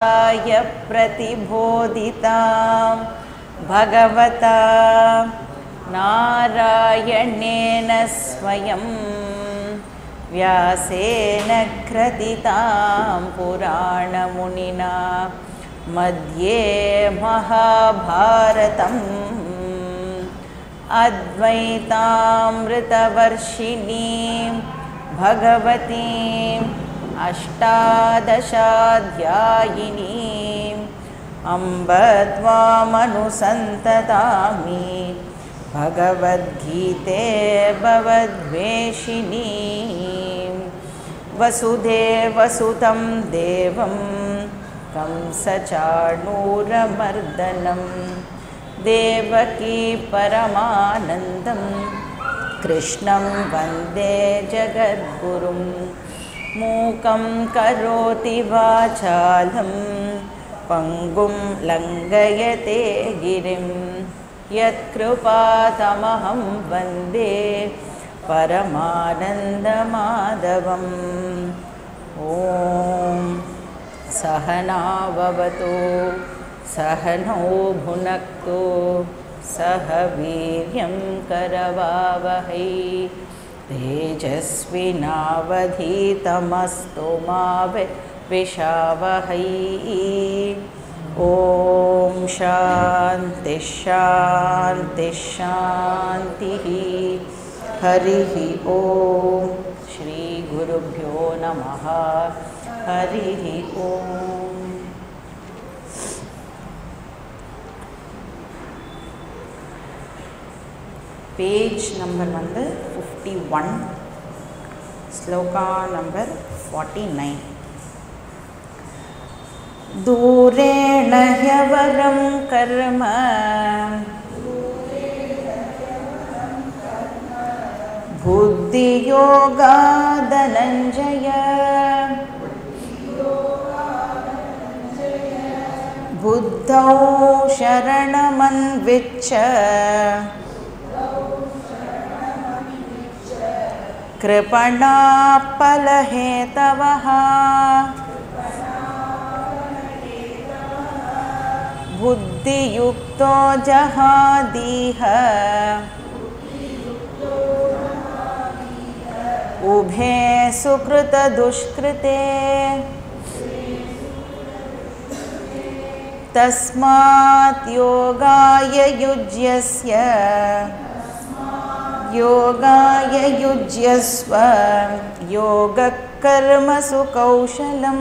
य प्रतिबोधितां भगवता नारायणेन स्वयं व्यासेन क्रदितां पुराणमुनिना मध्ये महाभारतम् अद्वैतामृतवर्षिणीं भगवतीम् अष्टादशाध्यायिनीम् अम्ब त्वामनुसन्ततामि भगवद्गीते भवद्वेषिणीं वसुदेवसुतं देवं कंसचाणूरमर्दनं देवकी परमानन्दं कृष्णं वन्दे जगद्गुरुं मूकं करोति वाचालं पङ्गुं लङ्घयते गिरिं यत्कृपातमहं वन्दे परमानन्दमाधवम् ॐ सहनाववतु सहनौ भुनक्तु सह वीर्यं करवावहै तेजस्विनावधीतमस्तु मा विषावहै ॐ शान्तिः शान्तिः शान्तिः हरिः ॐ श्रीगुरुभ्यो नमः हरिः ॐ பேஜ் நம்பர் வந்து fifty one shloka number forty nine दूरेण ह्यवरं कर्म बुद्धियोगादनञ्जय बुद्धौ शरणमन्विच्छ कृपणापलहेतवः बुद्धियुक्तो जहादीह उभे सुकृतदुष्कृते तस्मात् योगाय युज्यस्य योगाय युज्यस्व योगकर्मसु कौशलम्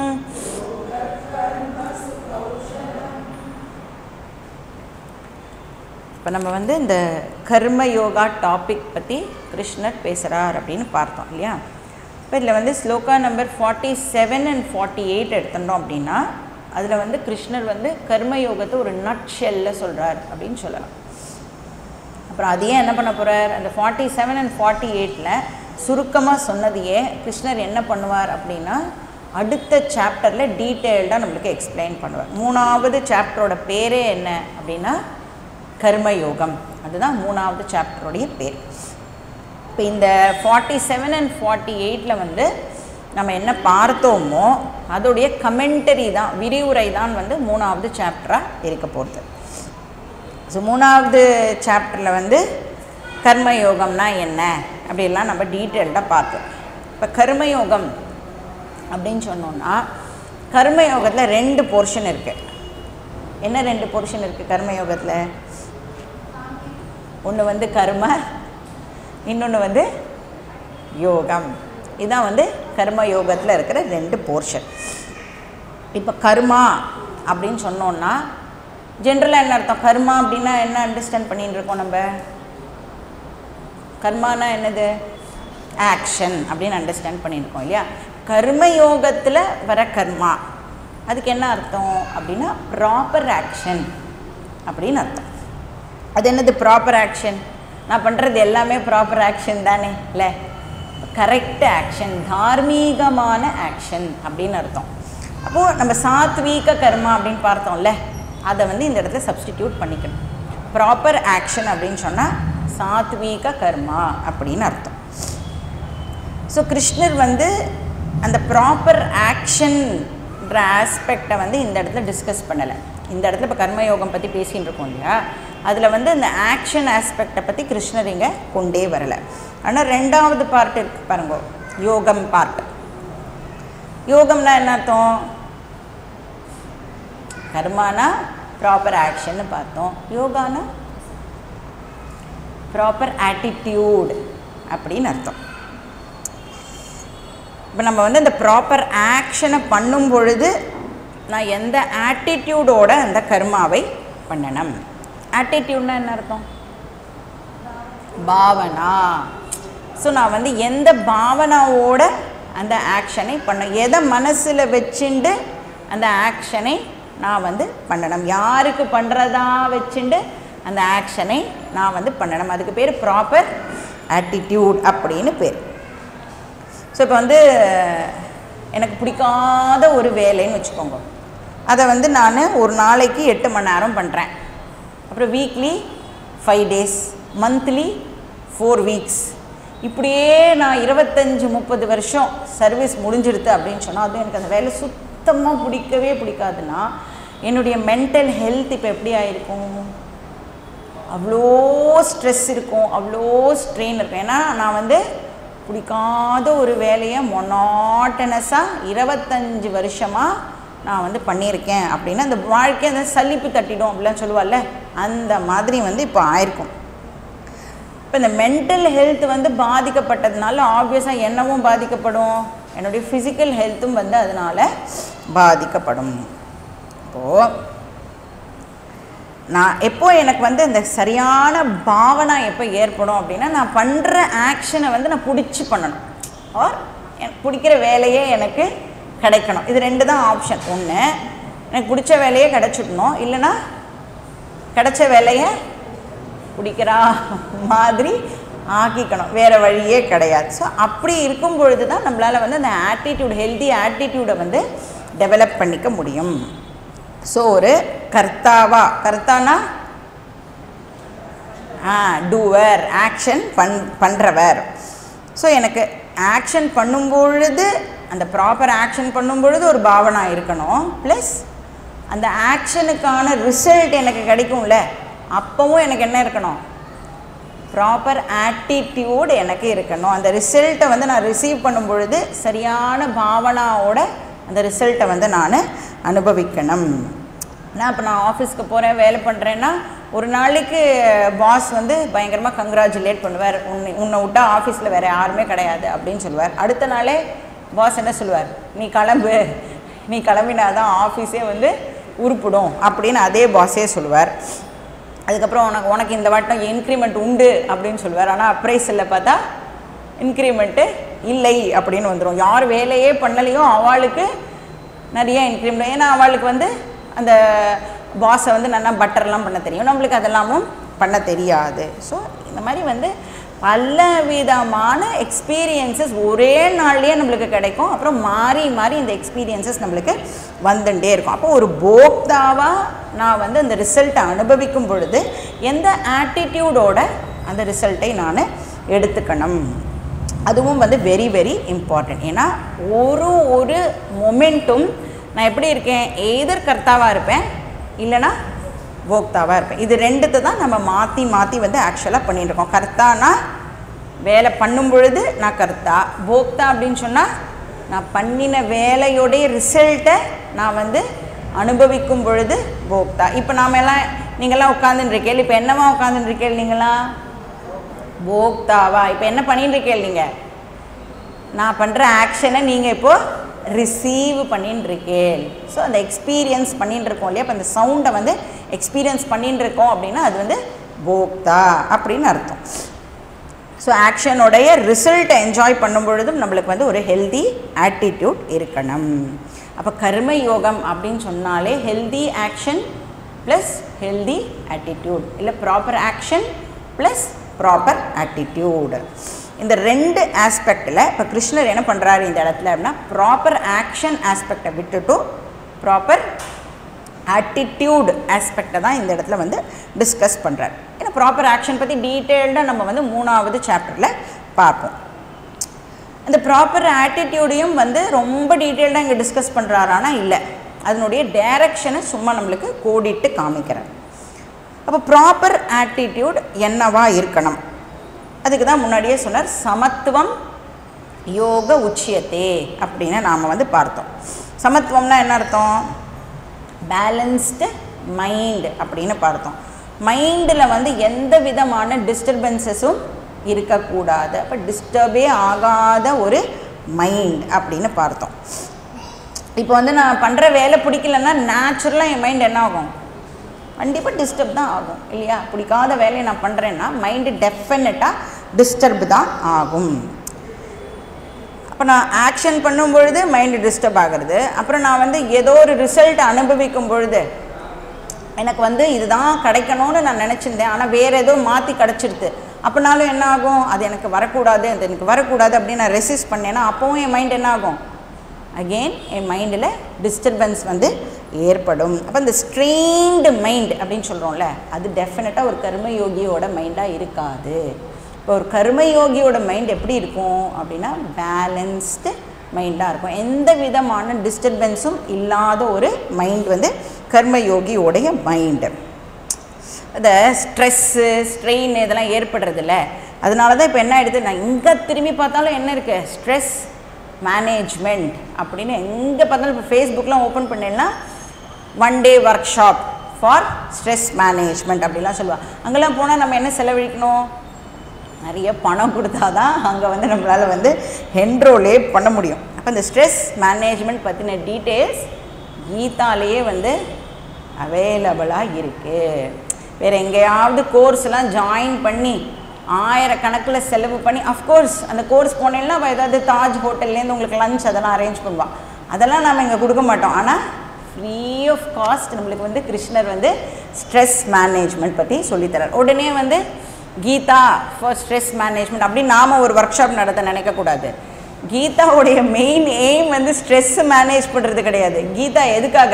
இப்போ நம்ம வந்து இந்த கர்ம யோகா டாபிக் பற்றி கிருஷ்ணர் பேசுகிறார் அப்படின்னு பார்த்தோம் இல்லையா இப்போ இதில் வந்து shloka number forty seven and forty eight எடுத்துட்டோம் அப்படின்னா அதில் வந்து கிருஷ்ணர் வந்து கர்ம யோகத்தை ஒரு நட் ஷெல்ல சொல்கிறார் அப்படின்னு சொல்லலாம் அப்புறம் அதையே என்ன பண்ண போகிறார் அந்த ஃபார்ட்டி செவன் அண்ட் ஃபார்ட்டி எயிட்டில் சுருக்கமாக சொன்னதையே கிருஷ்ணர் என்ன பண்ணுவார் அப்படின்னா அடுத்த சாப்டரில் டீட்டெயில்டாக நம்மளுக்கு எக்ஸ்பிளைன் பண்ணுவார் மூணாவது சாப்டரோட பேரே என்ன அப்படின்னா கர்மயோகம் அதுதான் மூணாவது சாப்டருடைய பேர் இப்போ இந்த ஃபார்ட்டி செவன் அண்ட் ஃபார்ட்டி எயிட்டில் வந்து நம்ம என்ன பார்த்தோமோ அதோடைய கமெண்டரி தான் விரிவுரை தான் வந்து மூணாவது சாப்டராக இருக்க போகிறது ஸோ மூணாவது சாப்டரில் வந்து கர்மயோகம்னா என்ன அப்படிலாம் நம்ம டீட்டெயில்டாக பார்த்தோம் இப்போ கர்மயோகம் அப்படின்னு சொன்னோன்னா கர்மயோகத்தில் ரெண்டு போர்ஷன் இருக்குது என்ன ரெண்டு போர்ஷன் இருக்குது கர்மயோகத்தில் ஒன்று வந்து கர்ம இன்னொன்று வந்து யோகம் இதுதான் வந்து கர்ம யோகத்தில் இருக்கிற ரெண்டு போர்ஷன் இப்போ கர்மா அப்படின்னு சொன்னோன்னா ஜென்ரலாக என்ன அர்த்தம் கர்மா அப்படின்னா என்ன அண்டர்ஸ்டாண்ட் பண்ணிட்டு இருக்கோம் நம்ம கர்மானா என்னது ஆக்ஷன் அப்படின்னு அண்டர்ஸ்டாண்ட் பண்ணியிருக்கோம் இல்லையா கர்மயோகத்தில் வர கர்மா அதுக்கு என்ன அர்த்தம் அப்படின்னா ப்ராப்பர் ஆக்ஷன் அப்படின்னு அர்த்தம் அது என்னது ப்ராப்பர் ஆக்ஷன் நான் பண்ணுறது எல்லாமே ப்ராப்பர் ஆக்ஷன் தானே இல்லை கரெக்ட் ஆக்ஷன் தார்மீகமான ஆக்ஷன் அப்படின்னு அர்த்தம் அப்போது நம்ம சாத்வீக கர்மா அப்படின்னு பார்த்தோம்ல அதை வந்து இந்த இடத்துல சப்ஸ்டிடியூட் பண்ணிக்கணும் ப்ராப்பர் ஆக்ஷன் அப்படின்னு சொன்னால் சாத்வீக கர்மா அப்படின்னு அர்த்தம் ஸோ கிருஷ்ணர் வந்து அந்த ப்ராப்பர் ஆக்ஷன் என்ற ஆஸ்பெக்டை வந்து இந்த இடத்துல டிஸ்கஸ் பண்ணலை இந்த இடத்துல இப்போ கர்மயோகம் பற்றி பேசின்னு இருக்கோம் இல்லையா அதில் வந்து இந்த ஆக்ஷன் ஆஸ்பெக்டை பற்றி கிருஷ்ணர் இங்கே கொண்டே வரலை ஆனால் ரெண்டாவது பார்ட் இருக்கு பாருங்க யோகம் பார்ட் யோகம்னா என்ன அர்த்தம் கர்மானா ப்ராப்பர் ஆக்ஷன்னு பார்த்தோம் யோகானா ப்ராப்பர் ஆட்டிடியூட் அப்படின்னு அர்த்தம் இப்போ நம்ம வந்து இந்த ப்ராப்பர் ஆக்ஷனை பண்ணும் பொழுது நான் எந்த ஆட்டிடியூடோட அந்த கர்மாவை பண்ணணும் ஆட்டிடியூட்னா என்ன அர்த்தம் பாவனா ஸோ நான் வந்து எந்த பாவனாவோட அந்த ஆக்ஷனை பண்ண எதை மனசில் வச்சுண்டு அந்த ஆக்ஷனை நான் வந்து பண்ணணும் யாருக்கு பண்ணுறதா வச்சுண்டு அந்த ஆக்ஷனை நான் வந்து பண்ணணும் அதுக்கு பேர் ப்ராப்பர் ஆட்டிடியூட் அப்படின்னு பேர் ஸோ இப்போ வந்து எனக்கு பிடிக்காத ஒரு வேலைன்னு வச்சுக்கோங்க அதை வந்து நான் ஒரு நாளைக்கு எட்டு மணி நேரம் பண்ணுறேன் அப்புறம் weekly five days monthly four weeks இப்படியே நான் இருபத்தஞ்சி முப்பது வருஷம் சர்வீஸ் முடிஞ்சிடுது அப்படின்னு சொன்னால் அதுவும் எனக்கு அந்த வேலை சுத்தமாக பிடிக்கவே பிடிக்காதுன்னா என்னுடைய மென்டல் ஹெல்த் இப்போ எப்படி ஆயிருக்கும் அவ்வளோ ஸ்ட்ரெஸ் இருக்கும் அவ்வளோ ஸ்ட்ரெயின் இருக்கும் ஏன்னா நான் வந்து பிடிக்காத ஒரு வேலையை மொனாட்டனஸாக இருபத்தஞ்சி வருஷமாக நான் வந்து பண்ணியிருக்கேன் அப்படின்னு அந்த வாழ்க்கை அந்த சலிப்பு தட்டிடும் அப்படிலாம் சொல்லுவாள்ல அந்த மாதிரி வந்து இப்போ ஆயிருக்கும் இப்போ இந்த மென்டல் ஹெல்த் வந்து பாதிக்கப்பட்டதுனால ஆப்வியஸாக என்னவும் பாதிக்கப்படும் என்னுடைய ஃபிசிக்கல் ஹெல்த்தும் வந்து அதனால் பாதிக்கப்படும் இப்போது நான் எப்போ எனக்கு வந்து இந்த சரியான பாவனை எப்போ ஏற்படும் அப்படின்னா நான் பண்ணுற ஆக்ஷனை வந்து நான் பிடிச்சி பண்ணணும் ஆர் எனக்கு பிடிக்கிற வேலையே எனக்கு கிடைக்கணும் இது ரெண்டு தான் ஆப்ஷன் ஒன்று எனக்கு பிடிச்ச வேலையே கிடச்சிடணும் இல்லைன்னா கிடைச்ச வேலையை பிடிக்கிறா மாதிரி ஆக்கிக்கணும் வேறு வழியே கிடையாது ஸோ அப்படி இருக்கும் பொழுது தான் நம்மளால் வந்து அந்த ஆட்டிடியூட் ஹெல்தி ஆட்டிடியூடை வந்து டெவலப் பண்ணிக்க முடியும் ஸோ ஒரு கர்த்தாவா கர்த்தானா ஆ டூவர் ஆக்ஷன் பண் பண்ணுறவர் ஸோ எனக்கு ஆக்ஷன் பண்ணும்பொழுது அந்த ப்ராப்பர் ஆக்ஷன் பண்ணும்பொழுது ஒரு பாவனா இருக்கணும் ப்ளஸ் அந்த ஆக்ஷனுக்கான ரிசல்ட் எனக்கு கிடைக்கும்ல அப்போவும் எனக்கு என்ன இருக்கணும் ப்ராப்பர் ஆட்டிடியூட் எனக்கு இருக்கணும் அந்த ரிசல்ட்டை வந்து நான் ரிசீவ் பண்ணும் பொழுது சரியான பாவனாவோட அந்த ரிசல்ட்டை வந்து நான் அனுபவிக்கணும் நான் இப்போ நான் ஆஃபீஸ்க்கு போகிறேன் வேலை பண்ணுறேன்னா ஒரு நாளைக்கு பாஸ் வந்து பயங்கரமாக கங்க்ராச்சுலேட் பண்ணுவார் உன்னை உன்னை விட்டா ஆஃபீஸில் வேறு யாருமே கிடையாது அப்படின்னு சொல்லுவார் அடுத்த நாளே பாஸ் என்ன சொல்லுவார் நீ கிளம்பு நீ கிளம்பினா தான் ஆஃபீஸே வந்து உருப்பிடும் அப்படின்னு அதே பாஸே சொல்லுவார் அதுக்கப்புறம் உனக்கு உனக்கு இந்த வாட்டம் இன்க்ரிமெண்ட் உண்டு அப்படின்னு சொல்லுவார் ஆனால் அப்ரைஸில் பார்த்தா இன்க்ரிமெண்ட்டு இல்லை அப்படின்னு வந்துடும் யார் வேலையே பண்ணலையோ அவளுக்கு நிறைய இன்க்ரிமெண்ட் ஏன்னா அவளுக்கு வந்து அந்த பாஸை வந்து நல்லா பட்டர்லாம் பண்ண தெரியும் நம்மளுக்கு அதெல்லாமும் பண்ண தெரியாது ஸோ இந்த மாதிரி வந்து பல விதமான எக்ஸ்பீரியன்சஸ் ஒரே நாள்லேயே நம்மளுக்கு கிடைக்கும் அப்புறம் மாறி மாறி இந்த எக்ஸ்பீரியன்சஸ் நம்மளுக்கு வந்துட்டே இருக்கும் அப்போ ஒரு போக்தாவாக நான் வந்து அந்த ரிசல்ட்டை அனுபவிக்கும் பொழுது எந்த ஆட்டிடியூடோட அந்த ரிசல்ட்டை நான் எடுத்துக்கணும் அதுவும் வந்து வெரி வெரி இம்பார்ட்டன்ட் ஏன்னா ஒரு ஒரு மொமெண்ட்டும் நான் எப்படி இருக்கேன் எதிர் கர்த்தாவாக இருப்பேன் இல்லைன்னா போக்தாவாக இருப்பேன் இது ரெண்டுத்தை தான் நம்ம மாற்றி மாற்றி வந்து ஆக்சுவலாக பண்ணிட்டு இருக்கோம் கர்த்தானா வேலை பண்ணும் பொழுது நான் கர்த்தா போக்தா அப்படின்னு சொன்னால் நான் பண்ணின வேலையோடைய ரிசல்ட்டை நான் வந்து அனுபவிக்கும் பொழுது போக்தா இப்போ நாம எல்லாம் நீங்கள்லாம் உட்காந்துருக்கேள் இப்போ என்னவா உட்காந்துருக்கேள் நீங்களாம் போக்தாவா இப்போ என்ன பண்ணிட்டு இருக்கேள் நீங்கள் நான் பண்ணுற ஆக்ஷனை நீங்கள் இப்போது ரிசீவ் பண்ணின்னு இருக்கேள் ஸோ அந்த எக்ஸ்பீரியன்ஸ் பண்ணின்னு இருக்கோம் இல்லையா இப்போ அந்த சவுண்டை வந்து எக்ஸ்பீரியன்ஸ் பண்ணின்னு இருக்கோம் அப்படின்னா அது வந்து போக்தா அப்படின்னு அர்த்தம் ஸோ ஆக்ஷனுடைய ரிசல்ட்டை என்ஜாய் பண்ணும் பொழுதும் நம்மளுக்கு வந்து ஒரு ஹெல்தி ஆட்டிடியூட் இருக்கணும் அப்போ கர்ம யோகம் அப்படின்னு சொன்னாலே healthy action plus healthy attitude இல்லை proper action plus proper attitude இந்த ரெண்டு ஆஸ்பெக்டில் இப்போ கிருஷ்ணர் என்ன பண்ணுறாரு இந்த இடத்துல அப்படின்னா ப்ராப்பர் ஆக்ஷன் ஆஸ்பெக்டை விட்டுட்டு ப்ராப்பர் ஆட்டிடியூட் ஆஸ்பெக்டை தான் இந்த இடத்துல வந்து டிஸ்கஸ் பண்ணுறார் ஏன்னா ப்ராப்பர் ஆக்ஷன் பற்றி டீட்டெயில்டாக நம்ம வந்து மூணாவது சாப்டரில் பார்ப்போம் அந்த ப்ராப்பர் ஆட்டிடியூடையும் வந்து ரொம்ப டீட்டெயில்டாக இங்கே டிஸ்கஸ் பண்ணுறாரானா இல்லை அதனுடைய டைரக்ஷனை சும்மா நம்மளுக்கு கோடிட்டு காமிக்கிறார் அப்போ ப்ராப்பர் ஆட்டிடியூட் என்னவா இருக்கணும் அதுக்கு தான் முன்னாடியே சொன்னார் சமத்துவம் யோக உச்சியத்தே அப்படின்னு நாம் வந்து பார்த்தோம் சமத்துவம்னா என்ன அர்த்தம் பேலன்ஸ்டு மைண்ட் அப்படின்னு பார்த்தோம் மைண்டில் வந்து எந்த விதமான டிஸ்டர்பன்சஸும் இருக்கக்கூடாது அப்போ டிஸ்டர்பே ஆகாத ஒரு மைண்ட் அப்படின்னு பார்த்தோம் இப்போ வந்து நான் பண்ணுற வேலை பிடிக்கலன்னா நேச்சுரலாக என் மைண்ட் என்ன ஆகும் கண்டிப்பாக டிஸ்டர்ப் தான் ஆகும் இல்லையா பிடிக்காத வேலையை நான் பண்ணுறேன்னா மைண்டு டெஃபினட்டாக டிஸ்டர்ப் தான் ஆகும் அப்போ நான் ஆக்ஷன் பண்ணும் பொழுது மைண்டு டிஸ்டர்ப் ஆகிறது அப்புறம் நான் வந்து ஏதோ ஒரு ரிசல்ட் அனுபவிக்கும் பொழுது எனக்கு வந்து இதுதான் கிடைக்கணும்னு நான் நினச்சிருந்தேன் ஆனால் வேறு ஏதோ மாற்றி கிடச்சிருது அப்படினாலும் என்ன ஆகும் அது எனக்கு வரக்கூடாது அது எனக்கு வரக்கூடாது அப்படின்னு நான் ரெசிஸ்ட் பண்ணேன்னா அப்போவும் என் மைண்ட் என்ன ஆகும் அகெயின் என் மைண்டில் டிஸ்டர்பன்ஸ் வந்து ஏற்படும் அப்போ இந்த ஸ்ட்ரெயின்டு மைண்ட் அப்படின்னு சொல்கிறோம்ல அது டெஃபினட்டாக ஒரு கர்மயோகியோட மைண்டாக இருக்காது இப்போ ஒரு கர்மயோகியோட மைண்ட் எப்படி இருக்கும் அப்படின்னா பேலன்ஸ்டு மைண்டாக இருக்கும் எந்த விதமான டிஸ்டர்பன்ஸும் இல்லாத ஒரு மைண்ட் வந்து கர்மயோகியோடைய மைண்டு இந்த ஸ்ட்ரெஸ்ஸு ஸ்ட்ரெயின் இதெல்லாம் ஏற்படுறதில்ல அதனால தான் இப்போ என்ன ஆகிடுது நான் எங்கே திரும்பி பார்த்தாலும் என்ன இருக்குது ஸ்ட்ரெஸ் மேனேஜ்மெண்ட் அப்படின்னு எங்கே பார்த்தாலும் இப்போ ஃபேஸ்புக்லாம் ஓப்பன் பண்ணேன்னா one day workshop for stress management அப்படிலாம் சொல்லுவாள் அங்கெல்லாம் போனால் நம்ம என்ன செலவழிக்கணும் நிறைய பணம் கொடுத்தா தான் அங்கே வந்து நம்மளால் வந்து என்ரோலே பண்ண முடியும் அப்போ இந்த ஸ்ட்ரெஸ் மேனேஜ்மெண்ட் பற்றின டீட்டெயில்ஸ் கீதாலேயே வந்து அவைலபிளாக இருக்குது வேறு எங்கேயாவது கோர்ஸ்லாம் ஜாயின் பண்ணி ஆயிரக்கணக்கில் செலவு பண்ணி அஃப்கோர்ஸ் அந்த கோர்ஸ் போனேன்னா அவள் ஏதாவது தாஜ் ஹோட்டல்லேருந்து உங்களுக்கு லஞ்ச் அதெல்லாம் அரேஞ்ச் பண்ணுவாள் அதெல்லாம் நாம் இங்கே கொடுக்க மாட்டோம் ஆனால் ஃப்ரீ ஆஃப் காஸ்ட் நம்மளுக்கு வந்து கிருஷ்ணர் வந்து ஸ்ட்ரெஸ் மேனேஜ்மெண்ட் பற்றி சொல்லித்தரார் உடனே வந்து கீதா ஃபார் ஸ்ட்ரெஸ் மேனேஜ்மெண்ட் அப்படின்னு நாம் ஒரு ஒர்க் ஷாப் நடத்த நினைக்கக்கூடாது கீதாவுடைய மெயின் எய்ம் வந்து ஸ்ட்ரெஸ் மேனேஜ் பண்ணுறது கிடையாது கீதா எதுக்காக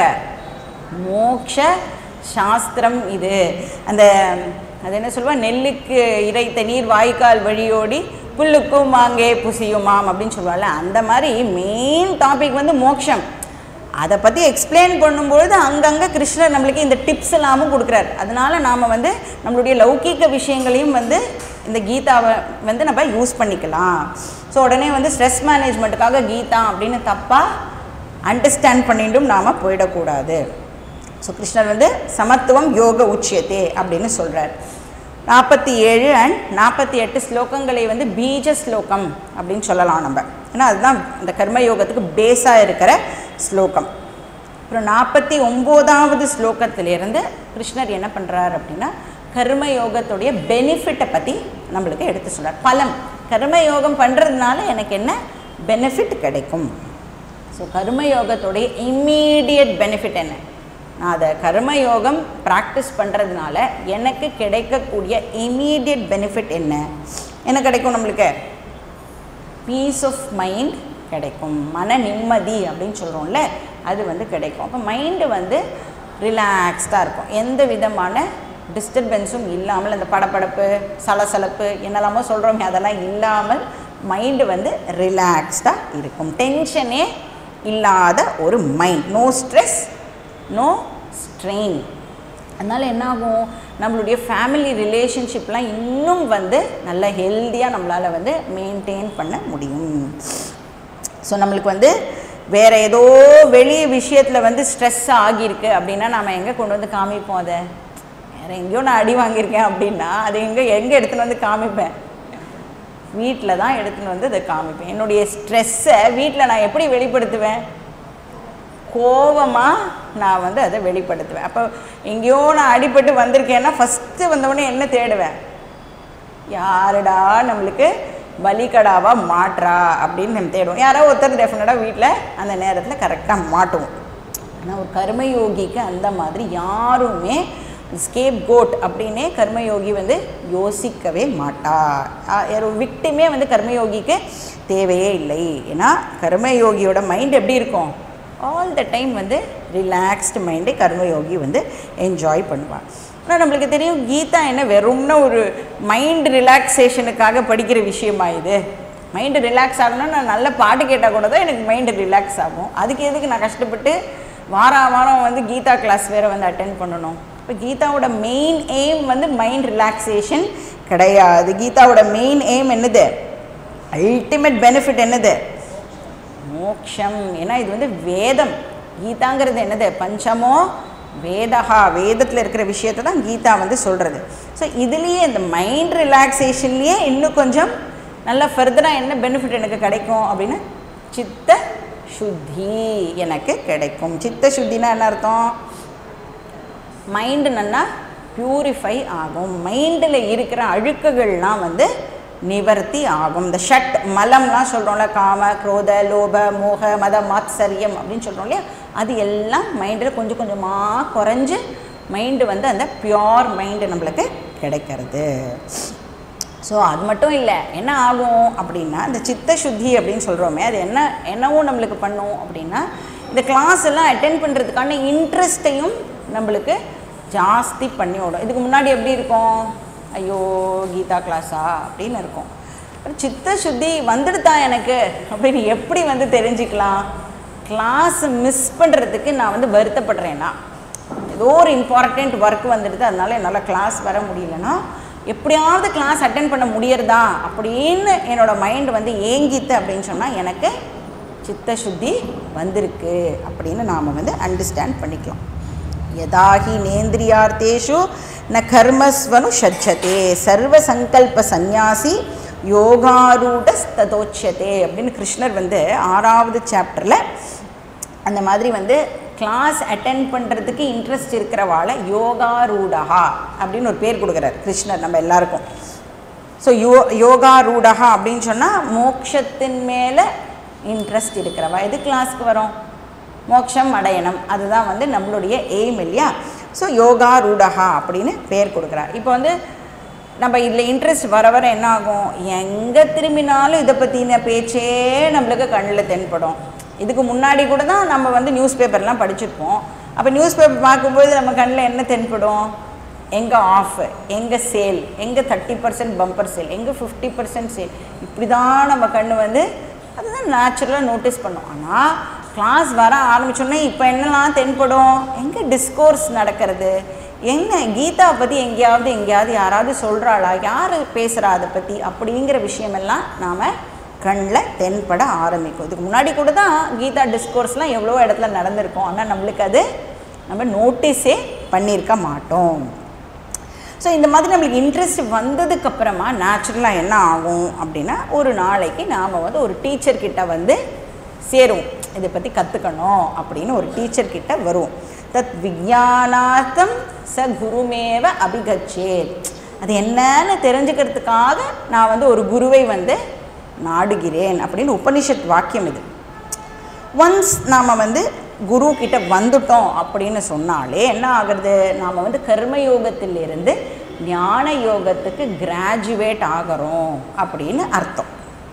மோக்ஷ சாஸ்திரம் இது அந்த அது என்ன சொல்லுவா நெல்லுக்கு இறைத்த நீர் வாய்க்கால் வழியோடி புல்லுக்கும் மாங்கே புசியுமாம் அப்படின்னு சொல்லுவாள்ல அந்த மாதிரி மெயின் டாபிக் வந்து மோக்ஷம் அதை பற்றி எக்ஸ்பிளைன் பண்ணும்பொழுது அங்கங்கே கிருஷ்ணர் நம்மளுக்கு இந்த டிப்ஸ் எல்லாமும் கொடுக்குறாரு அதனால நாம் வந்து நம்மளுடைய லௌகீக விஷயங்களையும் வந்து இந்த கீதாவை வந்து நம்ம யூஸ் பண்ணிக்கலாம் ஸோ உடனே வந்து ஸ்ட்ரெஸ் மேனேஜ்மெண்ட்டுக்காக கீதா அப்படின்னு தப்பாக அண்டர்ஸ்டாண்ட் பண்ணிட்டும் நாம் போயிடக்கூடாது ஸோ கிருஷ்ணர் வந்து சமத்துவம் யோக உச்சியத்தே அப்படின்னு சொல்கிறார் நாற்பத்தி ஏழு அண்ட் நாற்பத்தி எட்டு ஸ்லோகங்களை வந்து பீஜ ஸ்லோகம் அப்படின்னு சொல்லலாம் நம்ம ஏன்னா அதுதான் இந்த கர்மயோகத்துக்கு பேஸாக இருக்கிற ஸ்லோகம் அப்புறம் நாற்பத்தி ஒம்போதாவது ஸ்லோகத்திலிருந்து கிருஷ்ணர் என்ன பண்ணுறார் அப்படின்னா கர்மயோகத்துடைய பெனிஃபிட்டை பற்றி நம்மளுக்கு எடுத்து சொல்கிறார் பலம் கர்மயோகம் பண்ணுறதுனால எனக்கு என்ன பெனிஃபிட் கிடைக்கும் ஸோ கர்மயோகத்துடைய இம்மீடியட் பெனிஃபிட் என்ன நான் அதை கர்மயோகம் ப்ராக்டிஸ் பண்ணுறதுனால எனக்கு கிடைக்கக்கூடிய இம்மீடியட் பெனிஃபிட் என்ன என்ன கிடைக்கும் நம்மளுக்கு பீஸ் ஆஃப் மைண்ட் கிடைக்கும் மன நிம்மதி அப்படின்னு சொல்கிறோம்ல அது வந்து கிடைக்கும் அப்போ மைண்டு வந்து ரிலாக்ஸ்டாக இருக்கும் எந்த விதமான டிஸ்டர்பன்ஸும் இல்லாமல் அந்த படப்படப்பு சலசலப்பு என்னெல்லாமோ சொல்கிறோமே அதெல்லாம் இல்லாமல் மைண்டு வந்து ரிலாக்ஸ்டாக இருக்கும் டென்ஷனே இல்லாத ஒரு mind no stress no strain அதனால் என்ன ஆகும் நம்மளுடைய ஃபேமிலி ரிலேஷன்ஷிப்லாம் இன்னும் வந்து நல்ல ஹெல்த்தியாக நம்மளால் வந்து மெயின்டைன் பண்ண முடியும் ஸோ நம்மளுக்கு வந்து வேறு ஏதோ வெளி விஷயத்தில் வந்து ஸ்ட்ரெஸ் ஆகியிருக்கு அப்படின்னா நாம் எங்கே கொண்டு வந்து காமிப்போம் அதை வேறு எங்கேயோ நான் அடி வாங்கியிருக்கேன் அப்படின்னா அது எங்கே எங்கே எடுத்துகிட்டு வந்து காமிப்பேன் வீட்டில் தான் எடுத்துகிட்டு வந்து அதை காமிப்பேன் என்னுடைய ஸ்ட்ரெஸ்ஸை வீட்டில் நான் எப்படி வெளிப்படுத்துவேன் கோவமாக நான் வந்து அதை வெளிப்படுத்துவேன் அப்போ எங்கேயோ நான் அடிபட்டு வந்திருக்கேன்னா ஃபஸ்ட்டு வந்தவொடனே என்ன தேடுவேன் யாருடா நம்மளுக்கு பலிகடாவாக மாட்றா அப்படின்னு நம்ம தேடுவோம் யாரோ ஒருத்தர் டெஃபினட்டாக வீட்டில் அந்த நேரத்தில் கரெக்டாக மாட்டுவோம் ஆனால் ஒரு கர்மயோகிக்கு அந்த மாதிரி யாருமே ஸ்கேப் கோட் அப்படின்னே கர்மயோகி வந்து யோசிக்கவே மாட்டா ஒரு விக்டிமே வந்து கர்மயோகிக்கு தேவையே இல்லை ஏன்னா கர்மயோகியோட மைண்ட் எப்படி இருக்கும் ஆல் த டைம் வந்து ரிலாக்ஸ்டு மைண்டு கர்மயோகி வந்து என்ஜாய் பண்ணுவாள் ஆனால் நம்மளுக்கு தெரியும் கீதா என்ன வெறும்னா ஒரு மைண்ட் ரிலாக்ஸேஷனுக்காக படிக்கிற விஷயமா இது மைண்டு ரிலாக்ஸ் ஆகணும்னா நான் நல்ல பாட்டு கேட்டால் கூட தான் எனக்கு மைண்டு ரிலாக்ஸ் ஆகும் அதுக்கு எதுக்கு நான் கஷ்டப்பட்டு வார வாரம் வந்து கீதா கிளாஸ் வேறு வந்து அட்டென்ட் பண்ணணும் இப்போ கீதாவோட மெயின் எய்ம் வந்து மைண்ட் ரிலாக்ஸேஷன் கிடையாது கீதாவோட மெயின் எய்ம் என்னது அல்டிமேட் பெனிஃபிட் என்னது மோக்ஷம் ஏன்னா இது வந்து வேதம் கீதாங்கிறது என்னது பஞ்சமோ வேதஹா வேதத்தில் இருக்கிற விஷயத்தை தான் கீதா வந்து சொல்கிறது ஸோ இதுலேயே இந்த மைண்ட் ரிலாக்ஸேஷன்லேயே இன்னும் கொஞ்சம் நல்லா ஃபர்தராக என்ன பெனிஃபிட் எனக்கு கிடைக்கும் அப்படின்னா சித்த சுத்தி எனக்கு கிடைக்கும் சித்த சுத்தினா என்ன அர்த்தம் மைண்டு நல்லா பியூரிஃபை ஆகும் மைண்டில் இருக்கிற அழுக்குகள்லாம் வந்து நிவர்த்தி ஆகும் இந்த ஷட் மலம்லாம் சொல்கிறோம்ல காம குரோத லோப மோக மத மாத்சரியம் அப்படின்னு சொல்கிறோம் இல்லையா அது எல்லாம் மைண்டில் கொஞ்சம் கொஞ்சமாக குறைஞ்சு மைண்டு வந்து அந்த பியோர் மைண்டு நம்மளுக்கு கிடைக்கிறது ஸோ அது மட்டும் இல்லை என்ன ஆகும் அப்படின்னா இந்த சித்த சுத்தி அப்படின்னு சொல்கிறோமே அது என்ன என்னவும் நம்மளுக்கு பண்ணும் அப்படின்னா இந்த கிளாஸ் எல்லாம் அட்டென்ட் பண்ணுறதுக்கான இன்ட்ரெஸ்ட்டையும் நம்மளுக்கு ஜாஸ்தி பண்ணி விடும் இதுக்கு முன்னாடி எப்படி இருக்கும் ஐயோ கீதா கிளாஸா அப்படின்னு இருக்கும் அப்புறம் சித்த சுத்தி வந்துடுதா எனக்கு அப்படின்னு எப்படி வந்து தெரிஞ்சுக்கலாம் கிளாஸ் மிஸ் பண்ணுறதுக்கு நான் வந்து வருத்தப்படுறேன்னா ஏதோ ஒரு இம்பார்ட்டண்ட் ஒர்க் வந்துடுது அதனால என்னால் கிளாஸ் வர முடியலன்னா எப்படியாவது கிளாஸ் அட்டன் பண்ண முடியறதா அப்படின்னு என்னோடய மைண்ட் வந்து ஏங்கித்து அப்படின்னு சொன்னால் எனக்கு சித்த சுத்தி வந்திருக்கு அப்படின்னு நாம் வந்து அண்டர்ஸ்டாண்ட் பண்ணிக்கலாம் யதாஹி நேந்திரியார்த்தேஷு ந கர்மஸ்வனு ஷஜ்ஜதே சர்வ சங்கல்ப சந்நியாசி யோகாரூடஸ்ததோட்சதே அப்படின்னு கிருஷ்ணர் வந்து ஆறாவது சாப்டரில் அந்த மாதிரி வந்து கிளாஸ் அட்டென்ட் பண்ணுறதுக்கு இன்ட்ரெஸ்ட் இருக்கிறவாளை யோகாரூடஹா அப்படின்னு ஒரு பேர் கொடுக்குறார் கிருஷ்ணர் நம்ம எல்லாருக்கும் ஸோ யோ யோகாரூடஹா அப்படின்னு சொன்னால் மோக்ஷத்தின் மேலே இன்ட்ரெஸ்ட் இருக்கிறவா எது கிளாஸ்க்கு வரும் மோட்சம் அடையணும் அதுதான் வந்து நம்மளுடைய எய்ம் இல்லையா ஸோ யோகா ரூடஹா அப்படின்னு பேர் கொடுக்குறார் இப்போ வந்து நம்ம இதில் இன்ட்ரெஸ்ட் வர வர என்ன ஆகும் எங்கே திரும்பினாலும் இதை பற்றின பேச்சே நம்மளுக்கு கண்ணில் தென்படும் இதுக்கு முன்னாடி கூட தான் நம்ம வந்து நியூஸ் பேப்பர்லாம் படிச்சிருப்போம் அப்போ நியூஸ் பேப்பர் பார்க்கும்போது நம்ம கண்ணில் என்ன தென்படும் எங்கே ஆஃப் எங்கே சேல் எங்கே தேர்ட்டி பர்சன்ட் பம்பர் சேல் எங்கே ஃபிஃப்டி பர்சன்ட் சேல் இப்படி தான் நம்ம கண்ணு வந்து அதுதான் நேச்சுரலாக நோட்டீஸ் பண்ணோம் ஆனால் கிளாஸ் வர ஆரம்பிச்சோன்னே இப்போ என்னெல்லாம் தென்படும் எங்கே டிஸ்கோர்ஸ் நடக்கிறது என்ன கீதா பற்றி எங்கேயாவது எங்கேயாவது யாராவது சொல்கிறாளா யார் பேசுகிறா அதை பற்றி அப்படிங்கிற விஷயமெல்லாம் நாம் கண்ணில் தென்பட ஆரம்பிக்கும் இதுக்கு முன்னாடி கூட தான் கீதா டிஸ்கோர்ஸ்லாம் எவ்வளோ இடத்துல நடந்திருக்கும் ஆனால் நம்மளுக்கு அது நம்ம நோட்டீஸே பண்ணியிருக்க மாட்டோம் ஸோ இந்த மாதிரி நம்மளுக்கு இன்ட்ரெஸ்ட் வந்ததுக்கப்புறமா நேச்சுரலாக என்ன ஆகும் அப்படின்னா ஒரு நாளைக்கு நாம் வந்து ஒரு டீச்சர்கிட்ட வந்து சேருவோம் இதை பற்றி கற்றுக்கணும் அப்படின்னு ஒரு டீச்சர்கிட்ட வருவோம் தத் விஜயானார்த்தம் ச குருமேவ அபிகச்சேத் அது என்னன்னு தெரிஞ்சுக்கிறதுக்காக நான் வந்து ஒரு குருவை வந்து நாடுகிறேன் அப்படின்னு உபனிஷத் வாக்கியம் இது ஒன்ஸ் நாம் வந்து குரு கிட்ட வந்துட்டோம் அப்படின்னு சொன்னாலே என்ன ஆகுறது நாம் வந்து கர்மயோகத்திலிருந்து ஞான யோகத்துக்கு கிராஜுவேட் ஆகிறோம் அப்படின்னு அர்த்தம்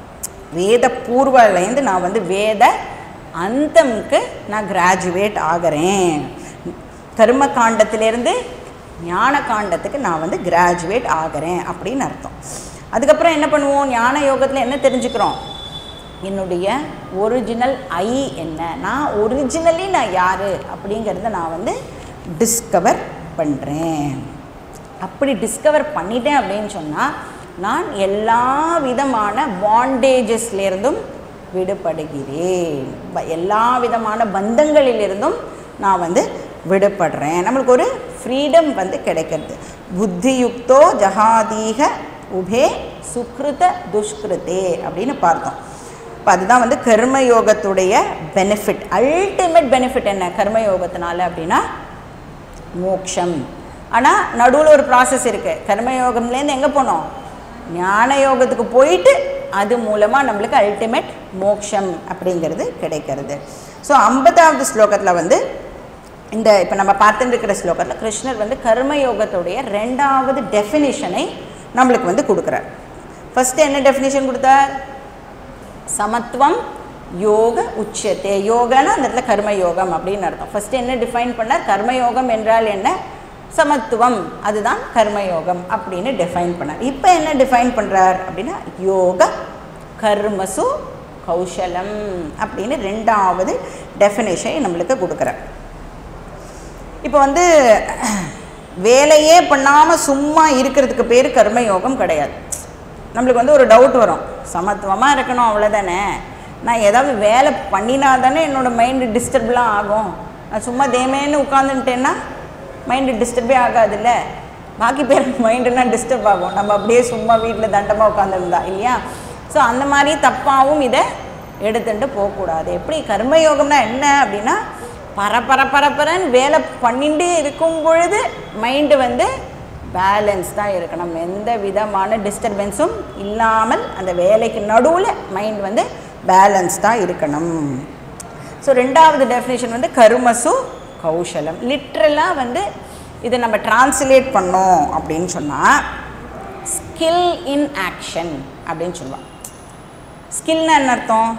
வேத பூர்வலேருந்து நான் வந்து வேத அந்தம்க்கு நான் கிராஜுவேட் ஆகிறேன் கர்ம காண்டத்திலேருந்து ஞான காண்டத்துக்கு நான் வந்து கிராஜுவேட் ஆகிறேன் அப்படின்னு அர்த்தம் அதுக்கப்புறம் என்ன பண்ணுவோம் ஞான யோகத்தில் என்ன தெரிஞ்சுக்கிறோம் என்னுடைய ஒரிஜினல் ஐ என்ன நான் ஒரிஜினலி நான் யார் அப்படிங்கிறத நான் வந்து டிஸ்கவர் பண்ணுறேன் அப்படி டிஸ்கவர் பண்ணிட்டேன் அப்படின்னு சொன்னால் நான் எல்லா விதமான பாண்டேஜஸ்லேருந்தும் விடுபடுகிறேன் ப- எல்லா விதமான பந்தங்களிலிருந்தும் நான் வந்து விடுபடுறேன் நம்மளுக்கு ஒரு ஃப்ரீடம் வந்து கிடைக்கிறது புத்தியுக்தோ ஜகாதீக உபே சுக்ருத துஷ்கிருதே அப்படின்னு பார்த்தோம் இப்போ அதுதான் வந்து கர்மயோகத்துடைய பெனிஃபிட் அல்டிமேட் பெனிஃபிட் என்ன கர்மயோகத்தினால அப்படின்னா மோக்ஷம் ஆனால் நடுவில் ஒரு ப்ராசஸ் இருக்குது கர்மயோகம்லேருந்து எங்கே போனோம் ஞான யோகத்துக்கு போயிட்டு அது மூலமாக நம்மளுக்கு அல்டிமேட் மோக்ஷம் அப்படிங்கிறது கிடைக்கிறது ஸோ ஐம்பதாவது ஸ்லோகத்தில் வந்து இந்த இப்போ நம்ம பார்த்துட்டு இருக்கிற ஸ்லோகத்தில் கிருஷ்ணர் வந்து கர்மயோகத்துடைய ரெண்டாவது டெஃபினிஷனை நம்மளுக்கு வந்து கொடுக்குறார் ஃபஸ்ட்டு என்ன டெஃபினிஷன் கொடுத்தார் சமத்துவம் யோக உச்சத்தே யோகனா அந்த இடத்துல கர்மயோகம் அப்படின்னு அர்த்தம் ஃபர்ஸ்ட் என்ன டிஃபைன் பண்ணார் கர்மயோகம் என்றால் என்ன சமத்துவம் அதுதான் கர்மயோகம் அப்படின்னு டிஃபைன் பண்ணார் இப்போ என்ன டிஃபைன் பண்ணுறார் அப்படின்னா யோக கர்மசு கௌஷலம் அப்படின்னு ரெண்டாவது டெஃபினேஷன் நம்மளுக்கு கொடுக்குறார் இப்போ வந்து வேலையே பண்ணாமல் சும்மா இருக்கிறதுக்கு பேர் கர்மயோகம் கிடையாது நம்மளுக்கு வந்து ஒரு டவுட் வரும் சமத்துவமாக இருக்கணும் அவ்வளோதானே நான் ஏதாவது வேலை பண்ணினா தானே என்னோடய மைண்டு டிஸ்டர்ப்லாம் ஆகும் நான் சும்மா தேமேன்னு உட்காந்துட்டேன்னா மைண்டு டிஸ்டர்பே ஆகாதுல்ல பாக்கி பேர் மைண்டுலாம் டிஸ்டர்ப் ஆகும் நம்ம அப்படியே சும்மா வீட்டில் தண்டமாக உட்காந்துருந்தா இல்லையா ஸோ அந்த மாதிரி தப்பாகவும் இதை எடுத்துட்டு போகக்கூடாது எப்படி கர்மயோகம்னா என்ன அப்படின்னா பர பர பரப்பரன்னு வேலை பண்ணிட்டு இருக்கும் பொழுது மைண்டு வந்து பேலன்ஸ் தான் இருக்கணும் எந்த விதமான டிஸ்டர்பன்ஸும் இல்லாமல் அந்த வேலைக்கு நடுவில் மைண்ட் வந்து பேலன்ஸ் தான் இருக்கணும் ஸோ ரெண்டாவது டெஃபினேஷன் வந்து கருமசு கௌஷலம் லிட்ரலாக வந்து இதை நம்ம டிரான்ஸ்லேட் பண்ணோம் அப்படின்னு சொன்னால் ஸ்கில் இன் ஆக்ஷன் அப்படின்னு சொல்லுவாள் ஸ்கில்னா என்ன அர்த்தம்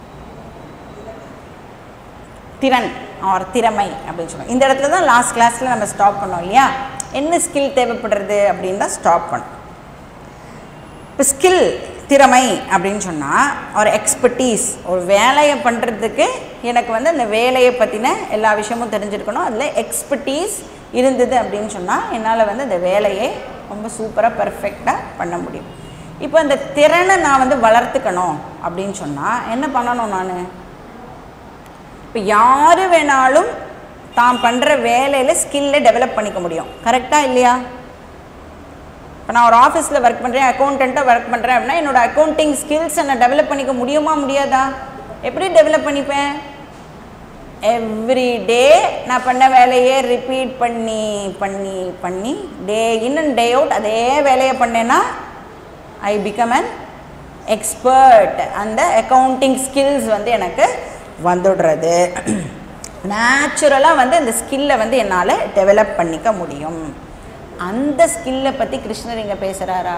திறன் ஆர் திறமை அப்படின்னு சொல்லுவோம் இந்த இடத்துல தான் லாஸ்ட் கிளாஸில் நம்ம ஸ்டாப் பண்ணோம் இல்லையா என்ன ஸ்கில் தேவைப்படுறது அப்படின்னு தான் ஸ்டாப் பண்ணோம் இப்போ ஸ்கில் திறமை அப்படின்னு சொன்னால் ஒரு எக்ஸ்பர்டீஸ் ஒரு வேலையை பண்ணுறதுக்கு எனக்கு வந்து அந்த வேலையை பற்றின எல்லா விஷயமும் தெரிஞ்சிருக்கணும் அதில் எக்ஸ்பர்டீஸ் இருந்தது அப்படின்னு சொன்னால் என்னால் வந்து அந்த வேலையை ரொம்ப சூப்பராக பர்ஃபெக்டாக பண்ண முடியும் இப்போ அந்த திறனை நான் வந்து வளர்த்துக்கணும் அப்படின்னு சொன்னால் என்ன பண்ணணும் நான் இப்போ யார் வேணாலும் தான் பண்ணுற வேலையில் ஸ்கில்லை டெவலப் பண்ணிக்க முடியும் கரெக்டாக இல்லையா இப்போ நான் ஒரு ஆஃபீஸில் ஒர்க் பண்ணுறேன் அக்கௌண்டண்ட்டாக ஒர்க் பண்ணுறேன் அப்படின்னா என்னோடய அக்கௌண்டிங் ஸ்கில்ஸை நான் டெவலப் பண்ணிக்க முடியுமா முடியாதா எப்படி டெவலப் பண்ணிப்பேன் எவ்ரி டே நான் பண்ண வேலையே ரிப்பீட் பண்ணி பண்ணி பண்ணி டே இன் அண்ட் டே அவுட் அதே வேலையை பண்ணேன்னா ஐ பிகம் அன் எக்ஸ்பர்ட் அந்த அக்கௌண்டிங் ஸ்கில்ஸ் வந்து எனக்கு வந்துடுறது நேச்சுரலாக வந்து அந்த ஸ்கில்லை வந்து என்னால் டெவலப் பண்ணிக்க முடியும் அந்த ஸ்கில்லை பற்றி கிருஷ்ணர் இங்கே பேசுகிறாரா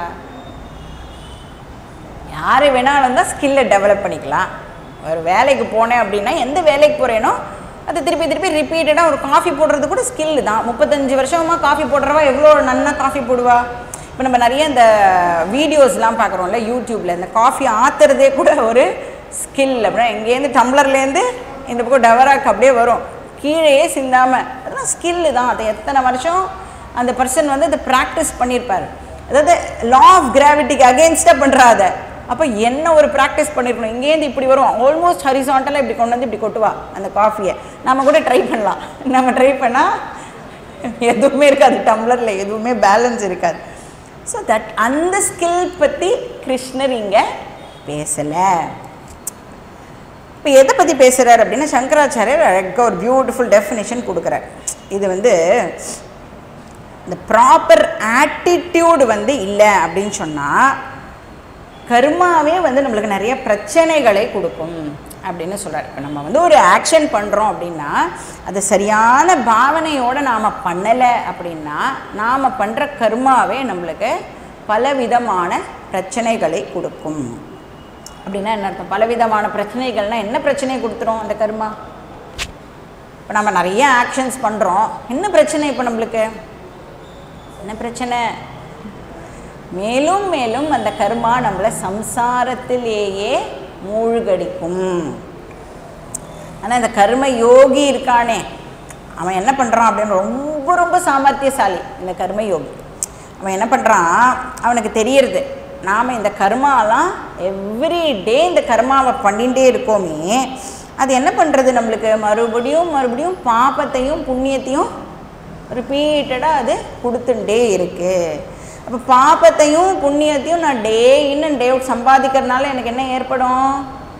யார் வேணாலும் தான் ஸ்கில்லை டெவலப் பண்ணிக்கலாம் ஒரு வேலைக்கு போனேன் அப்படின்னா எந்த வேலைக்கு போகிறேனோ அதை திருப்பி திருப்பி ரிப்பீட்டடாக ஒரு காஃபி போடுறது கூட ஸ்கில் தான் முப்பத்தஞ்சு வருஷமாக காஃபி போடுறவா எவ்வளோ நன்னா காஃபி போடுவா இப்போ நம்ம நிறைய இந்த வீடியோஸ்லாம் பார்க்குறோம்ல யூடியூப்பில் இந்த காஃபி ஆற்றுறதே கூட ஒரு ஸ்கில் அப்படின்னா எங்கேருந்து டம்ளர்லேருந்து இந்த பக்கம் டவராக்கு அப்படியே வரும் கீழேயே சிந்தாமல் அதெல்லாம் ஸ்கில்லு தான் அதை எத்தனை வருஷம் அந்த பர்சன் வந்து அதை ப்ராக்டிஸ் பண்ணியிருப்பார் அதாவது லா ஆஃப் கிராவிட்டிக்கு அகேன்ஸ்டாக பண்ணுறாத அப்போ என்ன ஒரு ப்ராக்டிஸ் பண்ணியிருக்கணும் இங்கேருந்து இப்படி வரும் ஆல்மோஸ்ட் ஹரிசாண்டலாக இப்படி கொண்டு வந்து இப்படி கொட்டுவா அந்த காஃபியை நம்ம கூட ட்ரை பண்ணலாம் நம்ம ட்ரை பண்ணால் எதுவுமே இருக்காது டம்ளரில் எதுவுமே பேலன்ஸ் இருக்காது ஸோ தட் அந்த ஸ்கில் பற்றி கிருஷ்ணர் இங்கே பேசலை இப்போ எதை பற்றி பேசுகிறார் அப்படின்னா சங்கராச்சாரியர் அழகாக ஒரு பியூட்டிஃபுல் டெஃபினேஷன் கொடுக்குறார் இது வந்து இந்த ப்ராப்பர் ஆட்டிடியூடு வந்து இல்லை அப்படின்னு சொன்னால் கர்மாவே வந்து நம்மளுக்கு நிறைய பிரச்சனைகளை கொடுக்கும் அப்படின்னு சொல்கிறார் இப்போ நம்ம வந்து ஒரு ஆக்ஷன் பண்ணுறோம் அப்படின்னா அது சரியான பாவனையோடு நாம் பண்ணலை அப்படின்னா நாம் பண்ணுற கர்மாவே நம்மளுக்கு பலவிதமான பிரச்சனைகளை கொடுக்கும் அப்படின்னா என்ன அர்த்தம் பலவிதமான பிரச்சனைகள்னால் என்ன பிரச்சனை கொடுத்துரும் அந்த கர்மா இப்போ நம்ம நிறைய ஆக்ஷன்ஸ் பண்ணுறோம் என்ன பிரச்சனை இப்போ நம்மளுக்கு என்ன பிரச்சனை மேலும் மேலும் அந்த கர்மா நம்மளை சம்சாரத்திலேயே மூழ்கடிக்கும் ஆனால் இந்த கர்ம யோகி இருக்கானே அவன் என்ன பண்ணுறான் அப்படின்னு ரொம்ப ரொம்ப சாமர்த்தியசாலி இந்த கர்ம யோகி அவன் என்ன பண்ணுறான் அவனுக்கு தெரியறது நாம் இந்த கர்மாலாம் எவ்ரி டே இந்த கர்மாவை பண்ணிகிட்டே இருக்கோமே அது என்ன பண்ணுறது நம்மளுக்கு மறுபடியும் மறுபடியும் பாப்பத்தையும் புண்ணியத்தையும் ரிப்பீட்டடாக அது கொடுத்துட்டே இருக்குது அப்போ பாப்பத்தையும் புண்ணியத்தையும் நான் டே இன்னும் டே அவுட் சம்பாதிக்கிறதுனால எனக்கு என்ன ஏற்படும்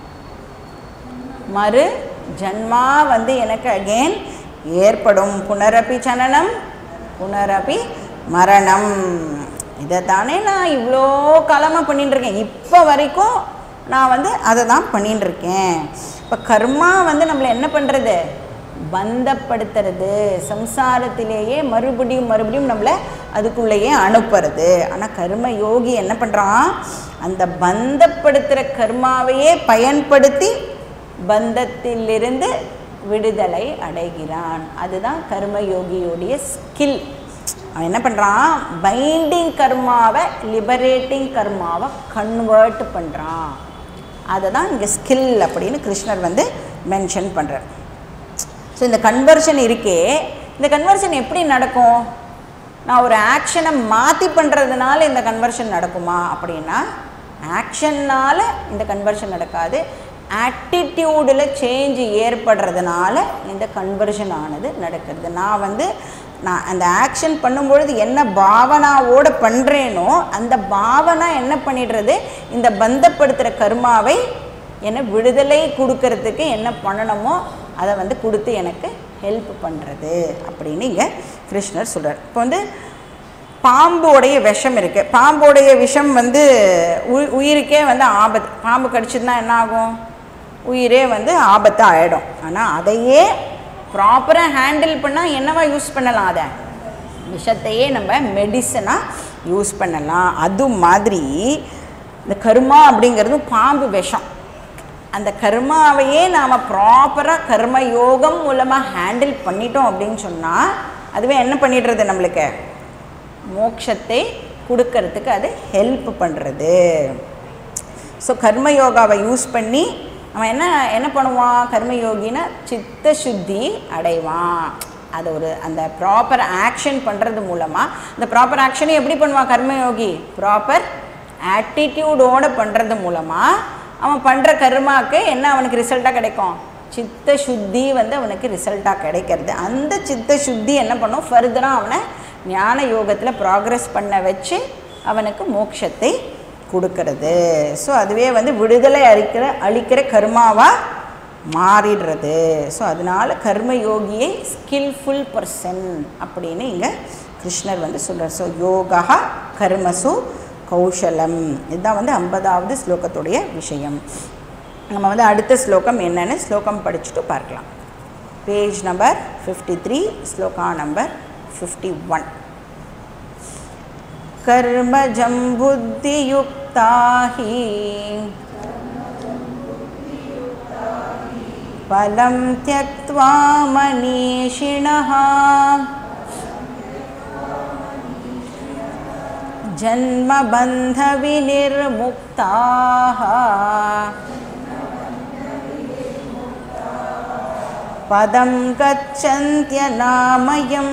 மறு ஜன்மா வந்து எனக்கு அகெயின் ஏற்படும் புனரப்பி சனனம் புனரப்பி மரணம் இதை தானே நான் இவ்வளோ காலமாக பண்ணிட்டு இருக்கேன் இப்போ வரைக்கும் நான் வந்து அதை தான் பண்ணிட்டு இருக்கேன் இப்போ கர்மா வந்து நம்மளை என்ன பண்ணுறது பந்தப்படுத்துறது சம்சாரத்திலேயே மறுபடியும் மறுபடியும் நம்மளை அதுக்குள்ளேயே அனுப்புறது ஆனால் கர்ம யோகி என்ன பண்ணுறான் அந்த பந்தப்படுத்துகிற கர்மாவையே பயன்படுத்தி பந்தத்திலிருந்து விடுதலை அடைகிறான் அதுதான் கர்ம யோகியோடைய ஸ்கில் அவன் என்ன பண்ணுறான் பைண்டிங் கர்மாவை லிபரேட்டிங் கர்மாவை கன்வெர்ட் பண்ணுறான் அதை தான் இங்கே ஸ்கில் அப்படின்னு கிருஷ்ணர் வந்து மென்ஷன் பண்ணுறார் ஸோ இந்த கன்வர்ஷன் இருக்கே இந்த கன்வர்ஷன் எப்படி நடக்கும் நான் ஒரு ஆக்ஷனை மாற்றி பண்ணுறதுனால இந்த கன்வர்ஷன் நடக்குமா அப்படின்னா ஆக்ஷன்னால் இந்த கன்வர்ஷன் நடக்காது ஆட்டிடியூடில் சேஞ்ச் ஏற்படுறதுனால இந்த கன்வர்ஷன் ஆனது நடக்கிறது நான் வந்து நான் அந்த ஆக்ஷன் பண்ணும்பொழுது என்ன பாவனாவோடு பண்ணுறேனோ அந்த பாவனா என்ன பண்ணிடுறது இந்த பந்தப்படுத்துகிற கர்மாவை என்ன விடுதலை கொடுக்கறதுக்கு என்ன பண்ணணுமோ அதை வந்து கொடுத்து எனக்கு ஹெல்ப் பண்ணுறது அப்படின்னு இங்கே கிருஷ்ணர் சொல்கிறார் இப்போ வந்து பாம்போடைய விஷம் இருக்குது பாம்போடைய விஷம் வந்து உ- உயிருக்கே வந்து ஆபத்து பாம்பு கடிச்சதுன்னா என்ன ஆகும் உயிரே வந்து ஆபத்து ஆகிடும் ஆனால் அதையே ப்ராப்பராக ஹேண்டில் பண்ணால் என்னவா யூஸ் பண்ணலாம் அதை விஷத்தையே நம்ம மெடிசனாக யூஸ் பண்ணலாம் அது மாதிரி இந்த கர்மா அப்படிங்கிறது பாம்பு விஷம் அந்த கர்மாவையே நாம் ப்ராப்பராக கர்ம யோகம் மூலமாக ஹேண்டில் பண்ணிட்டோம் அப்படின்னு சொன்னால் அதுவே என்ன பண்ணிடுறது நம்மளுக்கு மோட்சத்தை கொடுக்கறதுக்கு அது ஹெல்ப் பண்ணுறது ஸோ கர்ம யோகாவை யூஸ் பண்ணி அவன் என்ன என்ன பண்ணுவான் கர்மயோகினா சித்த சுத்தி அடைவான் அது ஒரு அந்த ப்ராப்பர் ஆக்ஷன் பண்ணுறது மூலமாக அந்த ப்ராப்பர் ஆக்ஷனை எப்படி பண்ணுவான் கர்மயோகி ப்ராப்பர் ஆட்டிடியூடோட பண்ணுறது மூலமாக அவன் பண்ணுற கர்மாக்கு என்ன அவனுக்கு ரிசல்ட்டாக கிடைக்கும் சித்த சுத்தி வந்து அவனுக்கு ரிசல்ட்டாக கிடைக்கிறது அந்த சித்த சுத்தி என்ன பண்ணும் ஃபர்தராக அவனை ஞான யோகத்தில் ப்ராக்ரஸ் பண்ண வச்சு அவனுக்கு மோட்சத்தை கொடுக்கறது ஸோ அதுவே வந்து விடுதலை அளிக்கிற அளிக்கிற கர்மாவாக மாறிடுறது ஸோ அதனால கர்ம யோகியை ஸ்கில்ஃபுல் பர்சன் அப்படின்னு இங்கே கிருஷ்ணர் வந்து சொல்கிறார் ஸோ யோகா கர்மசு கௌஷலம் இதுதான் வந்து ஐம்பதாவது ஸ்லோகத்துடைய விஷயம் நம்ம வந்து அடுத்த ஸ்லோகம் என்னன்னு ஸ்லோகம் படிச்சுட்டு பார்க்கலாம் page number fifty three shloka number fifty one कर्मजं बुद्धियुक्ता हि फलं त्यक्त्वा मनीषिणः जन्मबन्धविनिर्मुक्ताः पदं गच्छन्त्यनामयम्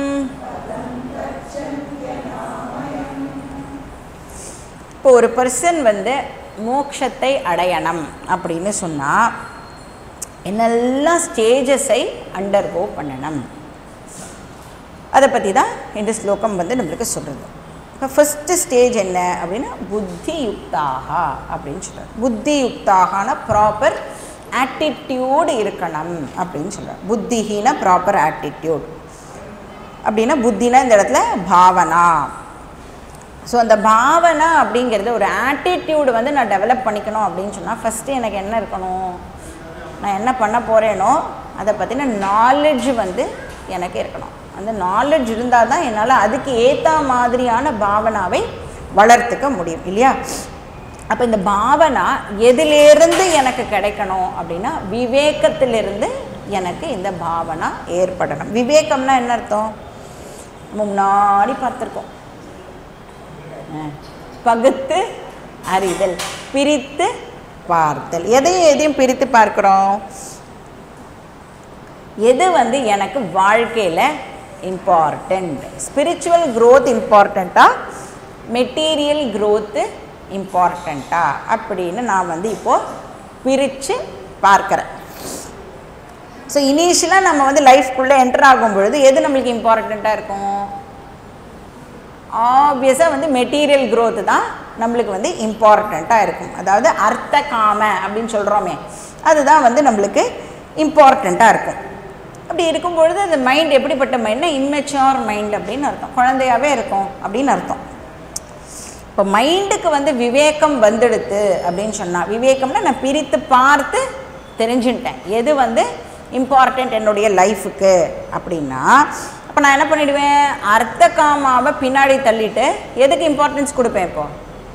இப்போ ஒரு பர்சன் வந்து மோட்சத்தை அடையணும் அப்படின்னு சொன்னால் என்னெல்லாம் ஸ்டேஜஸை அண்டர்கோ பண்ணணும் அதை பற்றி தான் இந்த ஸ்லோகம் வந்து நம்மளுக்கு சொல்கிறது இப்போ ஃபஸ்ட்டு ஸ்டேஜ் என்ன அப்படின்னா புத்தி யுக்தாக அப்படின்னு சொல்கிறார் புத்தி யுக்தாகனா ப்ராப்பர் ஆட்டிடியூடு இருக்கணும் அப்படின்னு சொல்கிறார் புத்திஹீன ப்ராப்பர் ஆட்டிடியூட் அப்படின்னா புத்தினா இந்த இடத்துல பாவனா ஸோ அந்த பாவனா அப்படிங்கிறது ஒரு ஆட்டிடியூடு வந்து நான் டெவலப் பண்ணிக்கணும் அப்படின்னு சொன்னால் ஃபஸ்ட்டு எனக்கு என்ன இருக்கணும் நான் என்ன பண்ண போகிறேனோ அதை பற்றின நாலேஜ் வந்து எனக்கு இருக்கணும் அந்த நாலேஜ் இருந்தால் தான் என்னால் அதுக்கு ஏற்ற மாதிரியான பாவனாவை வளர்த்துக்க முடியும் இல்லையா அப்போ இந்த பாவனா எதிலேருந்து எனக்கு கிடைக்கணும் அப்படின்னா விவேகத்திலிருந்து எனக்கு இந்த பாவனா ஏற்படணும் விவேகம்னா என்ன அர்த்தம் நம்ம முன்னாடி பார்த்துருக்கோம் அஹ், பகுத்து அறிதல் பிரித்து பார்த்தல் எதையும் எதையும் பிரித்து பார்க்குறோம் எது வந்து எனக்கு வாழ்க்கையில் இம்பார்ட்டண்ட் ஸ்பிரிச்சுவல் growth இம்பார்ட்டண்ட்டா மெட்டீரியல் growth இம்பார்ட்டண்ட்டா அப்படின்னு நான் வந்து இப்போது பிரித்து பார்க்குறேன் ஸோ இனிஷியலாக நம்ம வந்து லைஃப்குள்ளே என்டர் ஆகும் பொழுது எது நம்மளுக்கு இம்பார்ட்டண்ட்டாக இருக்கும் ஆப்வியஸாக வந்து மெட்டீரியல் growth தான் நம்மளுக்கு வந்து இம்பார்ட்டண்ட்டாக இருக்கும் அதாவது அர்த்த காம அப்படின்னு சொல்கிறோமே அதுதான் வந்து நம்மளுக்கு இம்பார்ட்டண்ட்டாக இருக்கும் அப்படி இருக்கும் பொழுது அந்த மைண்ட் எப்படிப்பட்ட மைண்ட்னா இம்மெச்சுவர் மைண்ட் அப்படின்னு அர்த்தம் குழந்தையாகவே இருக்கும் அப்படின்னு அர்த்தம் இப்போ மைண்டுக்கு வந்து விவேகம் வந்துடுத்து அப்படின்னு சொன்னால் விவேகம்னா நான் பிரித்து பார்த்து தெரிஞ்சுட்டேன் எது வந்து இம்பார்ட்டண்ட் என்னுடைய லைஃபுக்கு அப்படின்னா அப்போ நான் என்ன பண்ணிடுவேன் அர்த்த காமாவை பின்னாடி தள்ளிட்டு எதுக்கு இம்பார்ட்டன்ஸ் கொடுப்பேன் இப்போ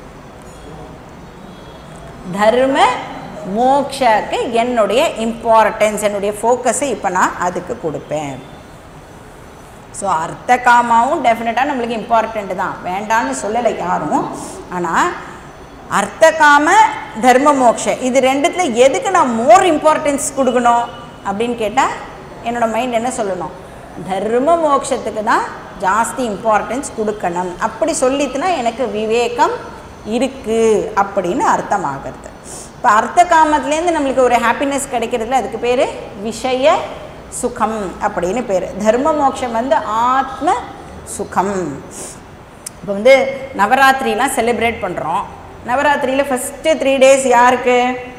தர்ம மோக்ஷாக்கு என்னுடைய இம்பார்ட்டன்ஸ் என்னுடைய ஃபோக்கஸை இப்போ நான் அதுக்கு கொடுப்பேன் ஸோ அர்த்த காமாவும் டெஃபினட்டாக நம்மளுக்கு இம்பார்ட்டண்ட் தான் வேண்டான்னு சொல்லலை யாரும் ஆனால் அர்த்த காம தர்ம மோக்ஷ இது ரெண்டுத்துல எதுக்கு நான் மோர் இம்பார்ட்டன்ஸ் கொடுக்கணும் அப்படின்னு கேட்டால் என்னோட மைண்ட் என்ன சொல்லணும் தர்ம மோக்ஷத்துக்கு தான் ஜாஸ்தி இம்பார்ட்டன்ஸ் கொடுக்கணும் அப்படி சொல்லித்துனா எனக்கு விவேகம் இருக்குது அப்படின்னு அர்த்தமாகிறது இப்போ அர்த்த காமத்துலேருந்து நம்மளுக்கு ஒரு ஹாப்பினஸ் கிடைக்கிறதுல அதுக்கு பேர் விஷய சுகம் அப்படின்னு பேர் தர்ம மோட்சம் வந்து ஆத்ம சுகம் இப்போ வந்து நவராத்திரிலாம் செலிப்ரேட் பண்ணுறோம் நவராத்திரியில் ஃபஸ்ட்டு த்ரீ டேஸ் யாருக்கு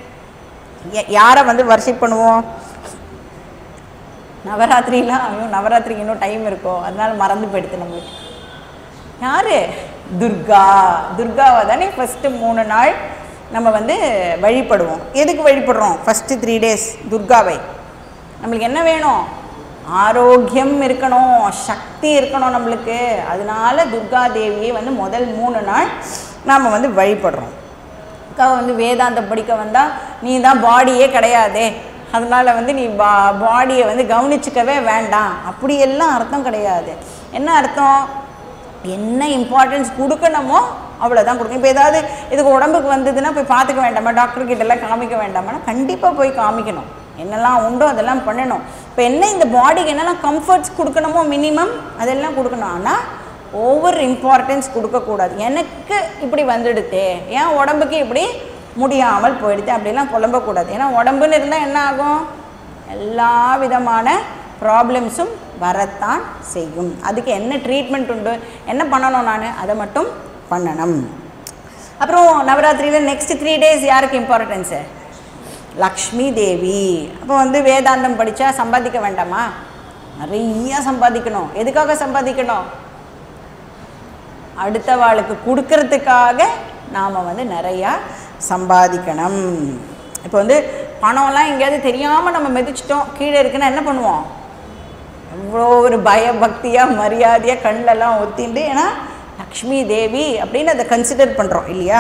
ய- யாரை வந்து வர்ஷிப் பண்ணுவோம் நவராத்திரிலாம் ஐயோ நவராத்திரிக்கு இன்னும் டைம் இருக்கோ அதனால மறந்து போயிடுது நம்மளுக்கு யாரு துர்கா துர்காவை தானே ஃபஸ்ட்டு மூணு நாள் நம்ம வந்து வழிபடுவோம் எதுக்கு வழிபடுறோம் ஃபஸ்ட்டு த்ரீ டேஸ் துர்காவை நம்மளுக்கு என்ன வேணும் ஆரோக்கியம் இருக்கணும் சக்தி இருக்கணும் நம்மளுக்கு அதனால துர்கா தேவியை வந்து முதல் மூணு நாள் நாம் வந்து வழிபடுறோம் அக்கா வந்து வேதாந்தம் படிக்க வந்தால் நீ தான் பாடியே கிடையாதே அதனால் வந்து நீ பா பாடியை வந்து கவனிச்சுக்கவே வேண்டாம் அப்படியெல்லாம் அர்த்தம் கிடையாது என்ன அர்த்தம் என்ன இம்பார்ட்டன்ஸ் கொடுக்கணுமோ அவ்வளோதான் கொடுக்கணும் இப்போ ஏதாவது இதுக்கு உடம்புக்கு வந்ததுன்னா போய் பார்த்துக்க வேண்டாமா டாக்டர் கிட்ட எல்லாம் காமிக்க வேண்டாமான்னா கண்டிப்பாக போய் காமிக்கணும் என்னெல்லாம் உண்டோ அதெல்லாம் பண்ணணும் இப்போ என்ன இந்த பாடிக்கு என்னெல்லாம் கம்ஃபர்ட்ஸ் கொடுக்கணுமோ மினிமம் அதெல்லாம் கொடுக்கணும் ஆனால் ஓவர் இம்பார்ட்டன்ஸ் கொடுக்கக்கூடாது எனக்கு இப்படி வந்துடுதே ஏன் உடம்புக்கு இப்படி முடியாமல் போயிடுது அப்படிலாம் புலம்பக்கூடாது ஏன்னா உடம்புன்னு இருந்தால் என்ன ஆகும் எல்லா விதமான ப்ராப்ளம்ஸும் வரத்தான் செய்யும் அதுக்கு என்ன ட்ரீட்மெண்ட் உண்டு என்ன பண்ணணும் நான் அதை மட்டும் பண்ணணும் அப்புறம் நவராத்திரியில் நெக்ஸ்ட் த்ரீ டேஸ் யாருக்கு இம்பார்ட்டன்ஸு லக்ஷ்மி தேவி அப்போ வந்து வேதாந்தம் படித்தா சம்பாதிக்க வேண்டாமா நிறைய சம்பாதிக்கணும் எதுக்காக சம்பாதிக்கணும் அடுத்தவாளுக்கு கொடுக்கறதுக்காக நாம் வந்து நிறையா சம்பாதிக்கணும் இப்போ வந்து பணம்லாம் எங்கேயாவது தெரியாமல் நம்ம மிதிச்சிட்டோம் கீழே இருக்குன்னா என்ன பண்ணுவோம் எவ்வளோ ஒரு பயபக்தியாக மரியாதையாக கண்ணிலலாம் ஒத்திண்டு ஏன்னா லக்ஷ்மி தேவி அப்படின்னு அதை கன்சிடர் பண்ணுறோம் இல்லையா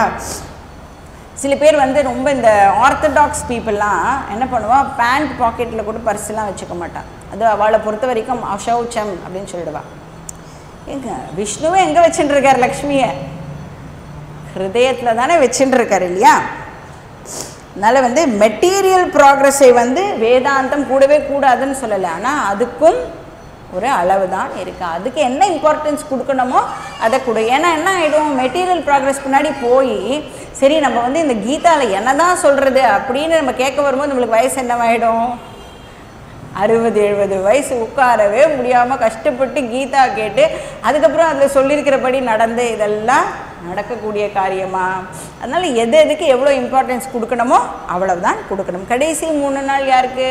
சில பேர் வந்து ரொம்ப இந்த ஆர்த்தடாக்ஸ் பீப்புளெலாம் என்ன பண்ணுவா பேண்ட் பாக்கெட்டில் கூட பர்ஸ்லாம் வச்சுக்க மாட்டான் அது அவளை பொறுத்த வரைக்கும் அசௌச்சம் அப்படின்னு சொல்லிடுவா எங்க விஷ்ணுவே எங்கே வச்சுட்டு இருக்கார் லக்ஷ்மியை ஹிருதயத்தில் தானே வச்சுட்டு இருக்கார் இல்லையா அதனால வந்து மெட்டீரியல் ப்ராக்ரஸை வந்து வேதாந்தம் கூடவே கூடாதுன்னு சொல்லலை ஆனால் அதுக்கும் ஒரு அளவு தான் இருக்குது அதுக்கு என்ன இம்பார்ட்டன்ஸ் கொடுக்கணுமோ அதை கொடு ஏன்னா என்ன ஆகிடும் மெட்டீரியல் ப்ராக்ரஸ் பின்னாடி போய் சரி நம்ம வந்து இந்த கீதாவில் என்ன தான் சொல்கிறது அப்படின்னு நம்ம கேட்க வரும்போது நம்மளுக்கு வயசு என்னவாயிடும் அறுபது எழுபது வயசு உட்காரவே முடியாமல் கஷ்டப்பட்டு கீதா கேட்டு அதுக்கப்புறம் அதில் சொல்லியிருக்கிறபடி நடந்து இதெல்லாம் நடக்கக்கூடிய காரியமா அதனால் எது எதுக்கு எவ்வளோ இம்பார்ட்டன்ஸ் கொடுக்கணுமோ அவ்வளவுதான் கொடுக்கணும் கடைசி மூணு நாள் யாருக்கு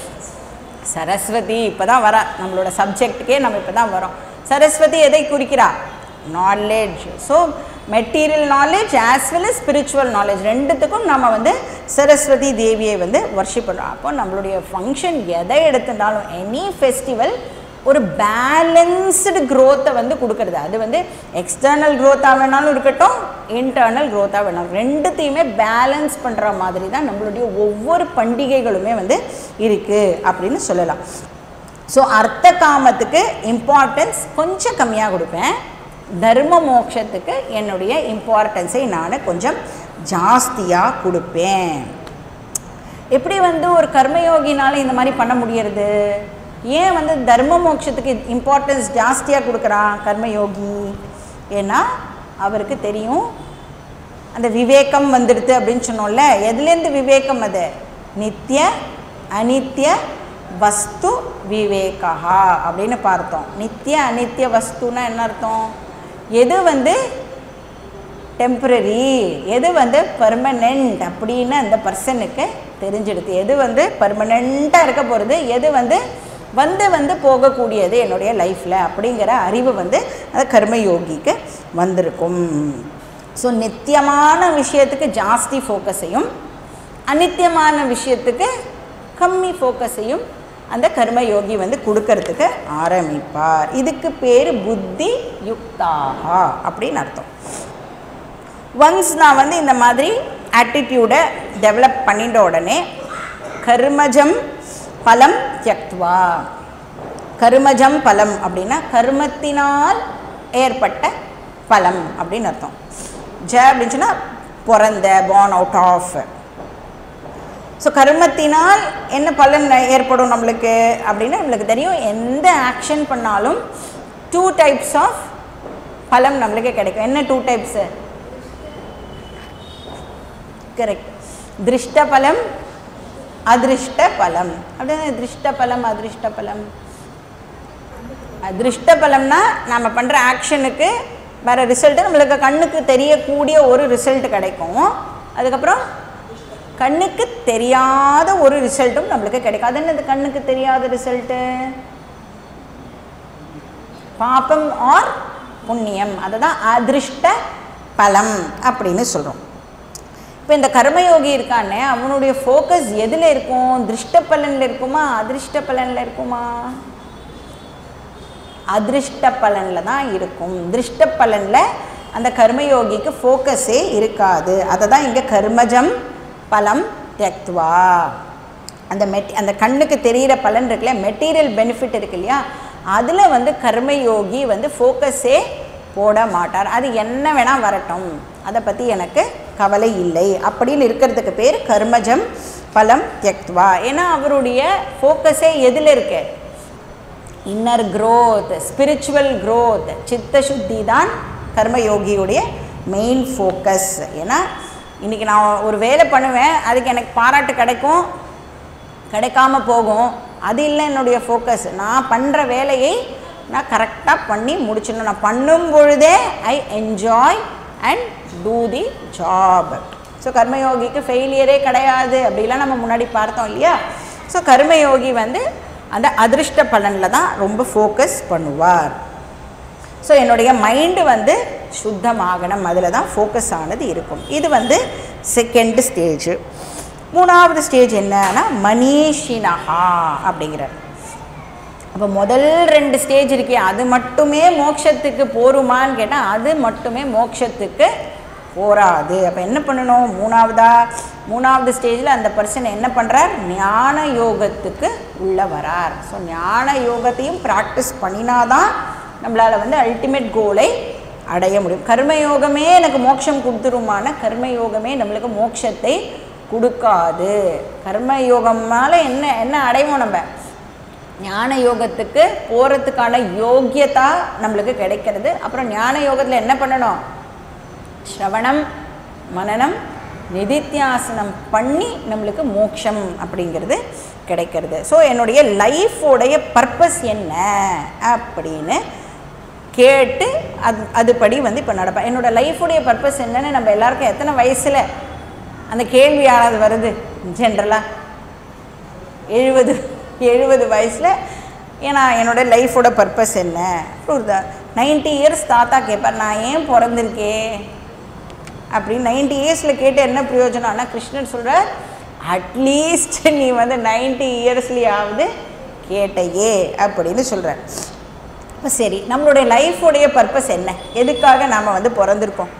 சரஸ்வதி இப்போ தான் வரா நம்மளோட சப்ஜெக்ட்டுக்கே நம்ம இப்போ தான் வரோம் சரஸ்வதி எதை குறிக்கிறா knowledge so material knowledge as well as spiritual knowledge ரெண்டுத்துக்கும் நம்ம வந்து சரஸ்வதி தேவியை வந்து வர்ஷிப் பண்ணுறோம் அப்போ நம்மளுடைய ஃபங்க்ஷன் எதை எடுத்துட்டாலும் எனி ஃபெஸ்டிவல் ஒரு பேலன்ஸ்டு க்ரோத்தை வந்து கொடுக்கறது அது வந்து எக்ஸ்டர்னல் க்ரோத்தாக வேணாலும் இருக்கட்டும் இன்டர்னல் க்ரோத்தாக வேணாலும் ரெண்டுத்தையுமே பேலன்ஸ் பண்ணுற மாதிரி தான் நம்மளுடைய ஒவ்வொரு பண்டிகைகளுமே வந்து இருக்குது அப்படின்னு சொல்லலாம் ஸோ அர்த்த காமத்துக்கு இம்பார்ட்டன்ஸ் கொஞ்சம் கம்மியாக கொடுப்பேன் தர்ம மோட்சத்துக்கு என்னுடைய இம்பார்ட்டன்ஸை நான் கொஞ்சம் ஜாஸ்தியாக கொடுப்பேன் எப்படி வந்து ஒரு கர்மயோகினால இந்த மாதிரி பண்ண முடியறது ஏன் வந்து தர்ம மோட்சத்துக்கு இம்பார்ட்டன்ஸ் ஜாஸ்தியாக கொடுக்குறான் கர்மயோகி ஏன்னா அவருக்கு தெரியும் அந்த விவேகம் வந்துடுது அப்படின்னு சொன்னோம்ல எதுலேருந்து விவேகம் அது நித்திய அனித்திய வஸ்து விவேகா அப்படின்னு பார்த்தோம் நித்திய அனித்திய வஸ்துன்னா என்ன அர்த்தம் எது வந்து டெம்பரரி எது வந்து பர்மனெண்ட் அப்படின்னு அந்த பர்சனுக்கு தெரிஞ்சிடுது எது வந்து பர்மனெண்ட்டாக இருக்க போகிறது எது வந்து வந்து வந்து போகக்கூடியது என்னுடைய லைஃப்பில் அப்படிங்கிற அறிவு வந்து அந்த கர்மயோகிக்கு வந்திருக்கும் ஸோ நித்தியமான விஷயத்துக்கு ஜாஸ்தி ஃபோக்கஸையும் அநித்தியமான விஷயத்துக்கு கம்மி ஃபோக்கஸையும் அந்த கர்மயோகி வந்து கொடுக்கறதுக்கு ஆரம்பிப்பார் இதுக்கு பேர் புத்தி யுக்தாகா அப்படின்னு அர்த்தம் ஒன்ஸ் நான் வந்து இந்த மாதிரி ஆட்டிடியூடை டெவலப் பண்ணிட்ட உடனே கர்மஜம் பலம் தியக்துவா கர்மஜம் பலம் அப்படின்னா கர்மத்தினால் ஏற்பட்ட பலம் அப்படின்னு அர்த்தம் ஜ அப்படின்னு சொன்னால் பிறந்த born அவுட் ஆஃப் ஸோ கர்மத்தினால் என்ன பலன் ஏற்படும் நம்மளுக்கு அப்படின்னு நம்மளுக்கு தெரியும் எந்த ஆக்ஷன் பண்ணாலும் டூ டைப்ஸ் ஆஃப் பலம் நம்மளுக்கு கிடைக்கும் என்ன டூ டைப்ஸு கரெக்ட் திருஷ்ட பலம் அதிருஷ்ட பலம் அப்படின்னா திருஷ்ட பலம் அதிருஷ்ட பலம் அதிருஷ்ட பலம்னா நம்ம பண்ணுற ஆக்ஷனுக்கு வர ரிசல்ட்டு நம்மளுக்கு கண்ணுக்கு தெரியக்கூடிய ஒரு ரிசல்ட் கிடைக்கும் அதுக்கப்புறம் கண்ணுக்கு தெரியாத ஒரு ரிசல்ட்டும் நம்மளுக்கு கிடைக்கும் அது என்னது கண்ணுக்கு தெரியாத ரிசல்ட்டு பாப்பம் ஆர் புண்ணியம் அதை தான் அதிருஷ்ட பலம் அப்படின்னு சொல்கிறோம் இப்போ இந்த கர்மயோகி இருக்கானே அவனுடைய ஃபோக்கஸ் எதில் இருக்கும் திருஷ்ட பலனில் இருக்குமா அதிருஷ்ட பலனில் இருக்குமா அதிருஷ்ட பலனில் தான் இருக்கும் திருஷ்ட பலனில் அந்த கர்மயோகிக்கு ஃபோக்கஸே இருக்காது அதை தான் இங்கே கர்மஜம் பலம் தெக்துவா அந்த மெட் அந்த கண்ணுக்கு தெரிகிற பலன் இருக்குல்ல மெட்டீரியல் பெனிஃபிட் இருக்கு இல்லையா அதில் வந்து கர்மயோகி வந்து ஃபோக்கஸே போட மாட்டார் அது என்ன வேணால் வரட்டும் அதை பற்றி எனக்கு கவலை இல்லை அப்படின்னு இருக்கிறதுக்கு பேர் கர்மஜம் பலம் தியக்துவா ஏன்னா அவருடைய ஃபோக்கஸே எதில் இருக்கு இன்னர் growth ஸ்பிரிச்சுவல் growth சித்த சுத்தி தான் கர்மயோகியுடைய மெயின் ஃபோக்கஸ் ஏன்னா இன்றைக்கி நான் ஒரு வேலை பண்ணுவேன் அதுக்கு எனக்கு பாராட்டு கிடைக்கும் கிடைக்காம போகும் அது இல்லை என்னுடைய ஃபோக்கஸ் நான் பண்ணுற வேலையை நான் கரெக்டாக பண்ணி முடிச்சிடணும் நான் பண்ணும் பொழுதே I enjoy and do the job so கர்மயோகிக்கு ஃபெயிலியரே கிடையாது அப்படிலாம் நம்ம முன்னாடி பார்த்தோம் இல்லையா ஸோ கர்மயோகி வந்து அந்த அதிருஷ்ட பலனில் தான் ரொம்ப ஃபோக்கஸ் பண்ணுவார் ஸோ என்னுடைய மைண்டு வந்து சுத்தமாகணும் அதில் தான் ஃபோக்கஸ் ஆனது இருக்கும் இது வந்து செகண்ட் ஸ்டேஜ் மூணாவது ஸ்டேஜ் என்னன்னா மனிஷினஹா அப்படிங்கிறார் அப்போ முதல் ரெண்டு ஸ்டேஜ் இருக்கே அது மட்டுமே மோட்சத்துக்கு போருமான்னு கேட்டால் அது மட்டுமே மோட்சத்துக்கு போராது அப்போ என்ன பண்ணணும் மூணாவதா மூணாவது ஸ்டேஜில் அந்த பர்சன் என்ன பண்ணுறார் ஞான யோகத்துக்கு உள்ள வரார் ஸோ ஞான யோகத்தையும் ப்ராக்டிஸ் பண்ணினாதான் நம்மளால் வந்து அல்டிமேட் கோலை அடைய முடியும் கர்மயோகமே எனக்கு மோட்சம் கொடுத்துருமான கர்மயோகமே நம்மளுக்கு மோட்சத்தை கொடுக்காது கர்மயோகமால என்ன என்ன அடைவோம் நம்ம ஞான யோகத்துக்கு போகிறதுக்கான யோக்கியதா நம்மளுக்கு கிடைக்கிறது அப்புறம் ஞான யோகத்தில் என்ன பண்ணணும் ஸ்ரவணம் மனனம் நிதித்தியாசனம் பண்ணி நம்மளுக்கு மோட்சம் அப்படிங்கிறது கிடைக்கிறது ஸோ என்னுடைய லைஃபோடைய பர்பஸ் என்ன அப்படின்னு கேட்டு அது அதுபடி வந்து இப்போ நடப்பேன் என்னோடய லைஃபுடைய பர்பஸ் என்னன்னு நம்ம எல்லாருக்கும் எத்தனை வயசில் அந்த கேள்வியானது வருது ஜென்ரலாக எழுபது எழுபது வயசில் ஏன்னா என்னோட லைஃபோட பர்பஸ் என்ன ஒரு நைன்ட்டி இயர்ஸ் தாத்தா கேட்பார் நான் ஏன் பிறந்திருக்கேன் அப்படின்னு நைன்ட்டி இயர்ஸில் கேட்டு என்ன பிரயோஜனம் ஆனால் கிருஷ்ணன் சொல்கிற அட்லீஸ்ட் நீ வந்து நைன்ட்டி இயர்ஸ்லேயாவது கேட்டையே அப்படின்னு சொல்கிறார் இப்போ சரி நம்மளுடைய லைஃபோடைய பர்பஸ் என்ன எதுக்காக நாம் வந்து பிறந்திருக்கோம்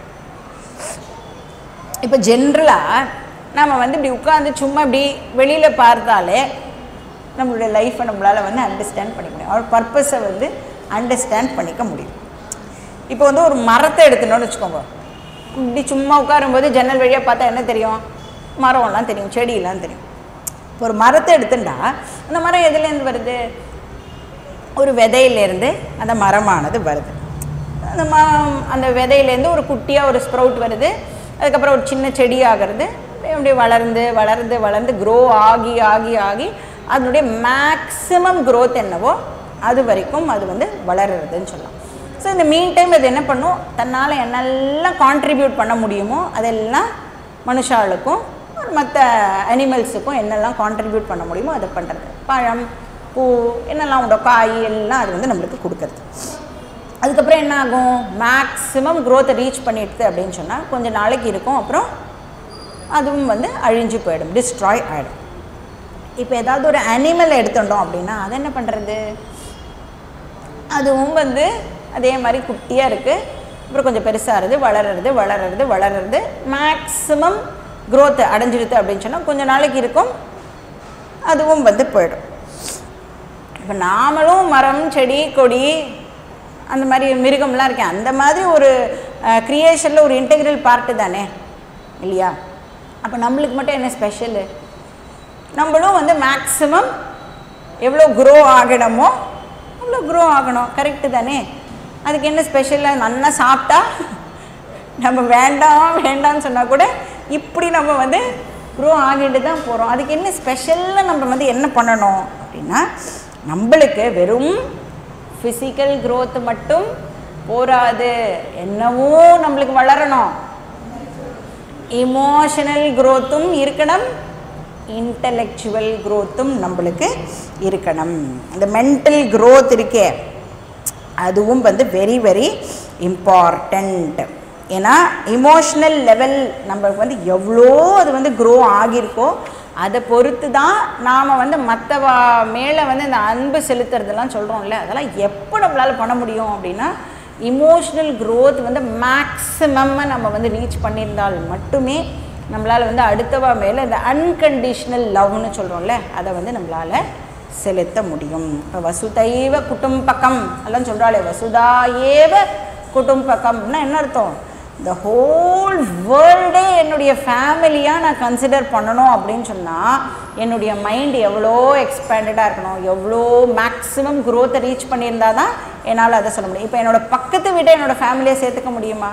இப்போ ஜென்ரலாக நம்ம வந்து இப்படி உட்காந்து சும்மா இப்படி வெளியில் பார்த்தாலே நம்மளுடைய லைஃப்பை நம்மளால் வந்து அண்டர்ஸ்டாண்ட் பண்ணிக்க முடியும் அவர் பர்பஸை வந்து அண்டர்ஸ்டாண்ட் பண்ணிக்க முடியும் இப்போ வந்து ஒரு மரத்தை எடுத்துனோன்னு வச்சுக்கோங்க இப்படி சும்மா உட்காரும்போது ஜன்னல் வழியாக பார்த்தா என்ன தெரியும் மரம்லாம் தெரியும் செடியெல்லாம் தெரியும் இப்போ ஒரு மரத்தை எடுத்துட்டா அந்த மரம் எதுலேருந்து வருது ஒரு விதையிலேருந்து அந்த மரமானது வருது அந்த ம அந்த விதையிலேருந்து ஒரு குட்டியாக ஒரு ஸ்ப்ரவுட் வருது அதுக்கப்புறம் ஒரு சின்ன செடி ஆகிறது அப்படியே வளர்ந்து வளர்ந்து வளர்ந்து க்ரோ ஆகி ஆகி ஆகி அதனுடைய மேக்ஸிமம் growth என்னவோ அது வரைக்கும் அது வந்து வளருறதுன்னு சொல்லலாம் ஸோ இந்த மீன் டைம் அது என்ன பண்ணும் தன்னால் என்னெல்லாம் கான்ட்ரிபியூட் பண்ண முடியுமோ அதெல்லாம் மனுஷாளுக்கும் மற்ற அனிமல்ஸுக்கும் என்னெல்லாம் கான்ட்ரிபியூட் பண்ண முடியுமோ அதை பண்ணுறது பழம் பூ என்னெல்லாம் உண்டோ காய் எல்லாம் அது வந்து நம்மளுக்கு கொடுக்கறது அதுக்கப்புறம் என்ன ஆகும் மேக்ஸிமம் growth ரீச் பண்ணிடுது அப்படின்னு சொன்னால் கொஞ்சம் நாளைக்கு இருக்கும் அப்புறம் அதுவும் வந்து அழிஞ்சு போயிடும் டிஸ்ட்ராய் ஆகிடும் இப்போ ஏதாவது ஒரு அனிமல் எடுத்துட்டோம் அப்படின்னா அதை என்ன பண்ணுறது அதுவும் வந்து அதே மாதிரி குட்டியாக இருக்குது அப்புறம் கொஞ்சம் பெருசாகிறது வளர்றது வளர்றது வளர்றது மேக்ஸிமம் growth அடைஞ்சிடுது அப்படின்னு சொன்னால் கொஞ்சம் நாளைக்கு இருக்கும் அதுவும் வந்து போயிடும் இப்போ நாமளும் மரம் செடி கொடி அந்த மாதிரி மிருகம்லாம் இருக்கேன் அந்த மாதிரி ஒரு க்ரியேஷனில் ஒரு இன்டெக்ரல் பார்ட்டு தானே இல்லையா அப்போ நம்மளுக்கு மட்டும் என்ன ஸ்பெஷலு நம்மளும் வந்து மேக்ஸிமம் எவ்வளோ க்ரோ ஆகணுமோ அவ்வளோ க்ரோ ஆகணும் கரெக்டு தானே அதுக்கு என்ன ஸ்பெஷலாக நல்லா சாப்பிட்டா நம்ம வேண்டாம் வேண்டாம்னு சொன்னால் கூட இப்படி நம்ம வந்து க்ரோ ஆகிட்டு தான் போகிறோம் அதுக்கு என்ன ஸ்பெஷலாக நம்ம வந்து என்ன பண்ணணும் அப்படின்னா நம்மளுக்கு வெறும் ஃபிசிக்கல் growth மட்டும் போராது என்னவோ நம்மளுக்கு வளரணும் இமோஷனல் growthம் இருக்கணும் இன்டலெக்சுவல் growthம் நம்மளுக்கு இருக்கணும் இந்த மென்டல் growth இருக்கே அதுவும் வந்து வெரி வெரி இம்பார்ட்டண்ட் ஏன்னா இமோஷ்னல் லெவல் நம்மளுக்கு வந்து எவ்வளோ அது வந்து க்ரோ ஆகியிருக்கோ அதை பொறுத்து தான் நாம் வந்து மற்ற மேலே வந்து இந்த அன்பு செலுத்துறதெல்லாம் சொல்கிறோம்ல அதெல்லாம் எப்போ நம்மளால் பண்ண முடியும் அப்படின்னா இமோஷ்னல் growth வந்து மேக்ஸிமம்மாக நம்ம வந்து ரீச் பண்ணியிருந்தால் மட்டுமே நம்மளால் வந்து அடுத்தவா மேலே இந்த அன்கண்டிஷ்னல் லவ்னு சொல்கிறோம்ல அதை வந்து நம்மளால் செலுத்த முடியும் இப்போ வசுதைவ குடும்பகம் எல்லாம் சொல்கிறாளே வசுதா ஏவ குடும்பகம்னா என்ன அர்த்தம் இந்த ஹோல் வேர்ல்டே என்னுடைய ஃபேமிலியாக நான் கன்சிடர் பண்ணணும் அப்படின்னு சொன்னால் என்னுடைய மைண்ட் எவ்வளோ எக்ஸ்பேண்டடாக இருக்கணும் எவ்வளோ மேக்ஸிமம் க்ரோத்தை ரீச் பண்ணியிருந்தா தான் என்னால் அதை சொல்ல முடியும் இப்போ என்னோட பக்கத்து வீட்டை என்னோட ஃபேமிலியை சேர்த்துக்க முடியுமா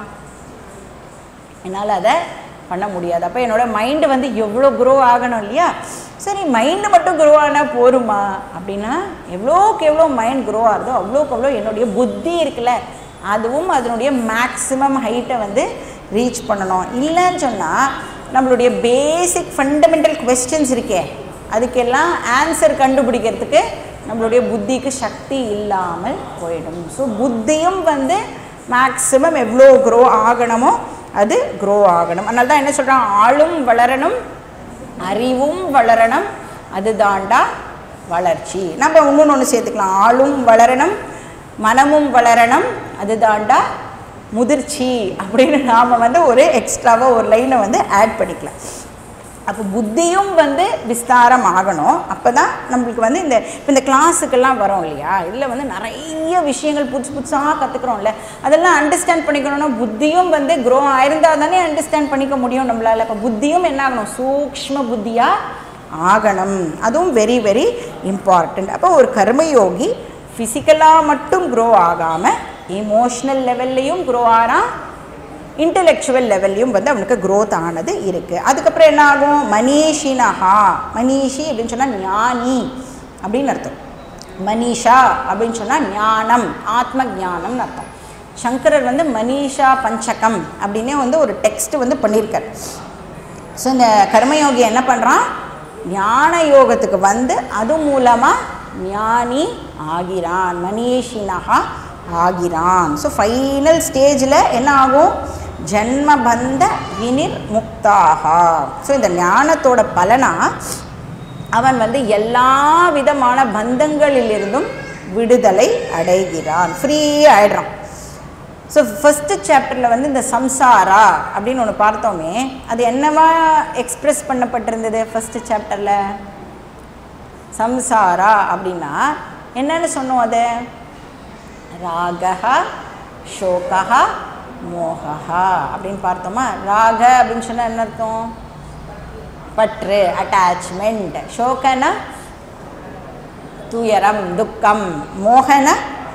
என்னால் அதை பண்ண முடியாது அப்போ என்னோடய மைண்டு வந்து எவ்வளோ க்ரோ ஆகணும் இல்லையா சரி மைண்டு மட்டும் க்ரோ ஆனால் போருமா அப்படின்னா எவ்வளோக்கு எவ்வளோ மைண்ட் க்ரோ ஆகுதோ அவ்வளோக்கு அவ்வளோ என்னுடைய புத்தி இருக்குல்ல அதுவும் அதனுடைய மேக்ஸிமம் ஹைட்டை வந்து ரீச் பண்ணணும் இல்லைன்னு சொன்னால் நம்மளுடைய பேசிக் ஃபண்டமெண்டல் கொஸ்டின்ஸ் இருக்கே அதுக்கெல்லாம் ஆன்சர் கண்டுபிடிக்கிறதுக்கு நம்மளுடைய புத்திக்கு சக்தி இல்லாமல் போயிடும் ஸோ புத்தியும் வந்து மேக்ஸிமம் எவ்வளோ க்ரோ ஆகணுமோ அது க்ரோ ஆகணும் அதனால தான் என்ன சொல்கிறான் ஆளும் வளரணும் அறிவும் வளரணும் அது தாண்டா வளர்ச்சி நம்ம இன்னொன்று ஒன்று சேர்த்துக்கலாம் ஆளும் வளரணும் மனமும் வளரணும் அது தாண்டா முதிர்ச்சி அப்படின்னு நாம் வந்து ஒரு எக்ஸ்ட்ராவாக ஒரு லைனை வந்து ஆட் பண்ணிக்கலாம் அப்போ புத்தியும் வந்து விஸ்தாரம் ஆகணும் அப்போ தான் நம்மளுக்கு வந்து இந்த இப்போ இந்த கிளாஸுக்கெல்லாம் வரோம் இல்லையா இதில் வந்து நிறைய விஷயங்கள் புதுசு புதுசாக கற்றுக்குறோம்ல அதெல்லாம் அண்டர்ஸ்டாண்ட் பண்ணிக்கணும்னா புத்தியும் வந்து க்ரோ ஆயிருந்தால் தானே அண்டர்ஸ்டாண்ட் பண்ணிக்க முடியும் நம்மளால் இப்போ புத்தியும் என்ன ஆகணும் சூக்ஷ்ம புத்தியாக ஆகணும் அதுவும் வெரி வெரி இம்பார்ட்டண்ட் அப்போ ஒரு கர்மயோகி ஃபிசிக்கலாக மட்டும் க்ரோ ஆகாமல் இமோஷ்னல் லெவல்லையும் க்ரோ ஆகிறான் இன்டலெக்சுவல் லெவல்லையும் வந்து அவனுக்கு growth ஆனது இருக்குது அதுக்கப்புறம் என்ன ஆகும் மனிஷினஹா மனிஷி அப்படின்னு சொன்னால் ஞானி அப்படின்னு அர்த்தம் மனிஷா அப்படின்னு சொன்னால் ஞானம் ஆத்ம ஞானம்னு அர்த்தம் சங்கரர் வந்து மனிஷா பஞ்சகம் அப்படின்னே வந்து ஒரு டெக்ஸ்ட் வந்து பண்ணியிருக்கார் ஸோ இந்த கர்மயோகி என்ன பண்ணுறான் ஞான யோகத்துக்கு வந்து அது மூலமாக ஞானி ஆகிறான் மனிஷினஹா ஆகிறான் ஸோ ஃபைனல் ஸ்டேஜில் என்ன ஆகும் ஜன்மபந்த வினிர் முக்தாகா ஸோ இந்த ஞானத்தோட பலனா அவன் வந்து எல்லா விதமான பந்தங்களிலிருந்தும் விடுதலை அடைகிறான் ஃப்ரீ ஆயிடுறான் ஸோ ஃபஸ்ட்டு சாப்டரில் வந்து இந்த சம்சாரா அப்படின்னு ஒன்று பார்த்தோமே அது என்னவா எக்ஸ்பிரஸ் பண்ணப்பட்டிருந்தது ஃபஸ்ட்டு சாப்டரில் சம்சாரா அப்படின்னா என்னன்னு சொன்னோம் அது ராகா ஷோகா மோகா அப்படின்னு பார்த்தோமா ராக அப்படின்னு சொன்னால் என்ன அர்த்தம் பற்று அட்டாச்மெண்ட் ஷோகனா துயரம் துக்கம் மோகன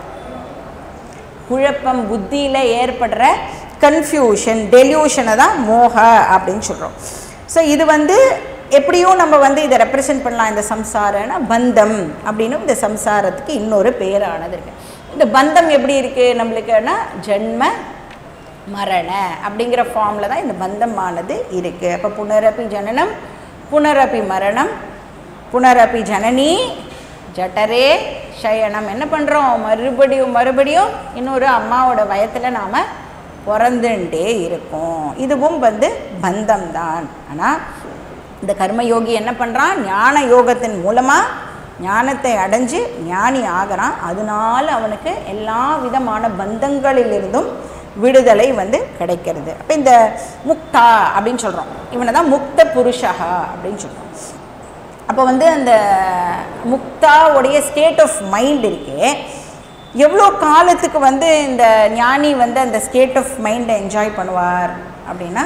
குழப்பம் புத்தியில் ஏற்படுற கன்ஃபியூஷன் டெலியூஷனை தான் மோக அப்படின்னு சொல்கிறோம் ஸோ இது வந்து எப்படியும் நம்ம வந்து இதை ரெப்ரசன்ட் பண்ணலாம் இந்த சம்சாரனா பந்தம் அப்படின்னு இந்த சம்சாரத்துக்கு இன்னொரு பேரானது இருக்குது இந்த பந்தம் எப்படி இருக்குது நம்மளுக்குன்னா ஜென்ம மரண அப்படிங்கிற ஃபார்மில் தான் இந்த பந்தமானது இருக்குது அப்போ புனரப்பி ஜனனம் புனரப்பி மரணம் புனரப்பி ஜனனி ஜட்டரே சயனம் என்ன பண்ணுறோம் மறுபடியும் மறுபடியும் இன்னொரு அம்மாவோட வயத்தில் நாம் பிறந்துட்டே இருக்கோம் இதுவும் வந்து பந்தம் தான் ஆனால் இந்த கர்மயோகி என்ன பண்ணுறான் ஞான யோகத்தின் மூலமாக ஞானத்தை அடைஞ்சு ஞானி ஆகிறான் அதனால அவனுக்கு எல்லா விதமான பந்தங்களிலிருந்தும் விடுதலை வந்து கிடைக்கிறது அப்போ இந்த முக்தா அப்படின்னு சொல்கிறோம் இவனை தான் முக்த புருஷகா அப்படின்னு சொல்கிறோம் அப்போ வந்து அந்த முக்தாவுடைய ஸ்டேட் ஆஃப் மைண்ட் இருக்கே எவ்வளோ காலத்துக்கு வந்து இந்த ஞானி வந்து அந்த ஸ்டேட் ஆஃப் மைண்டை என்ஜாய் பண்ணுவார் அப்படின்னா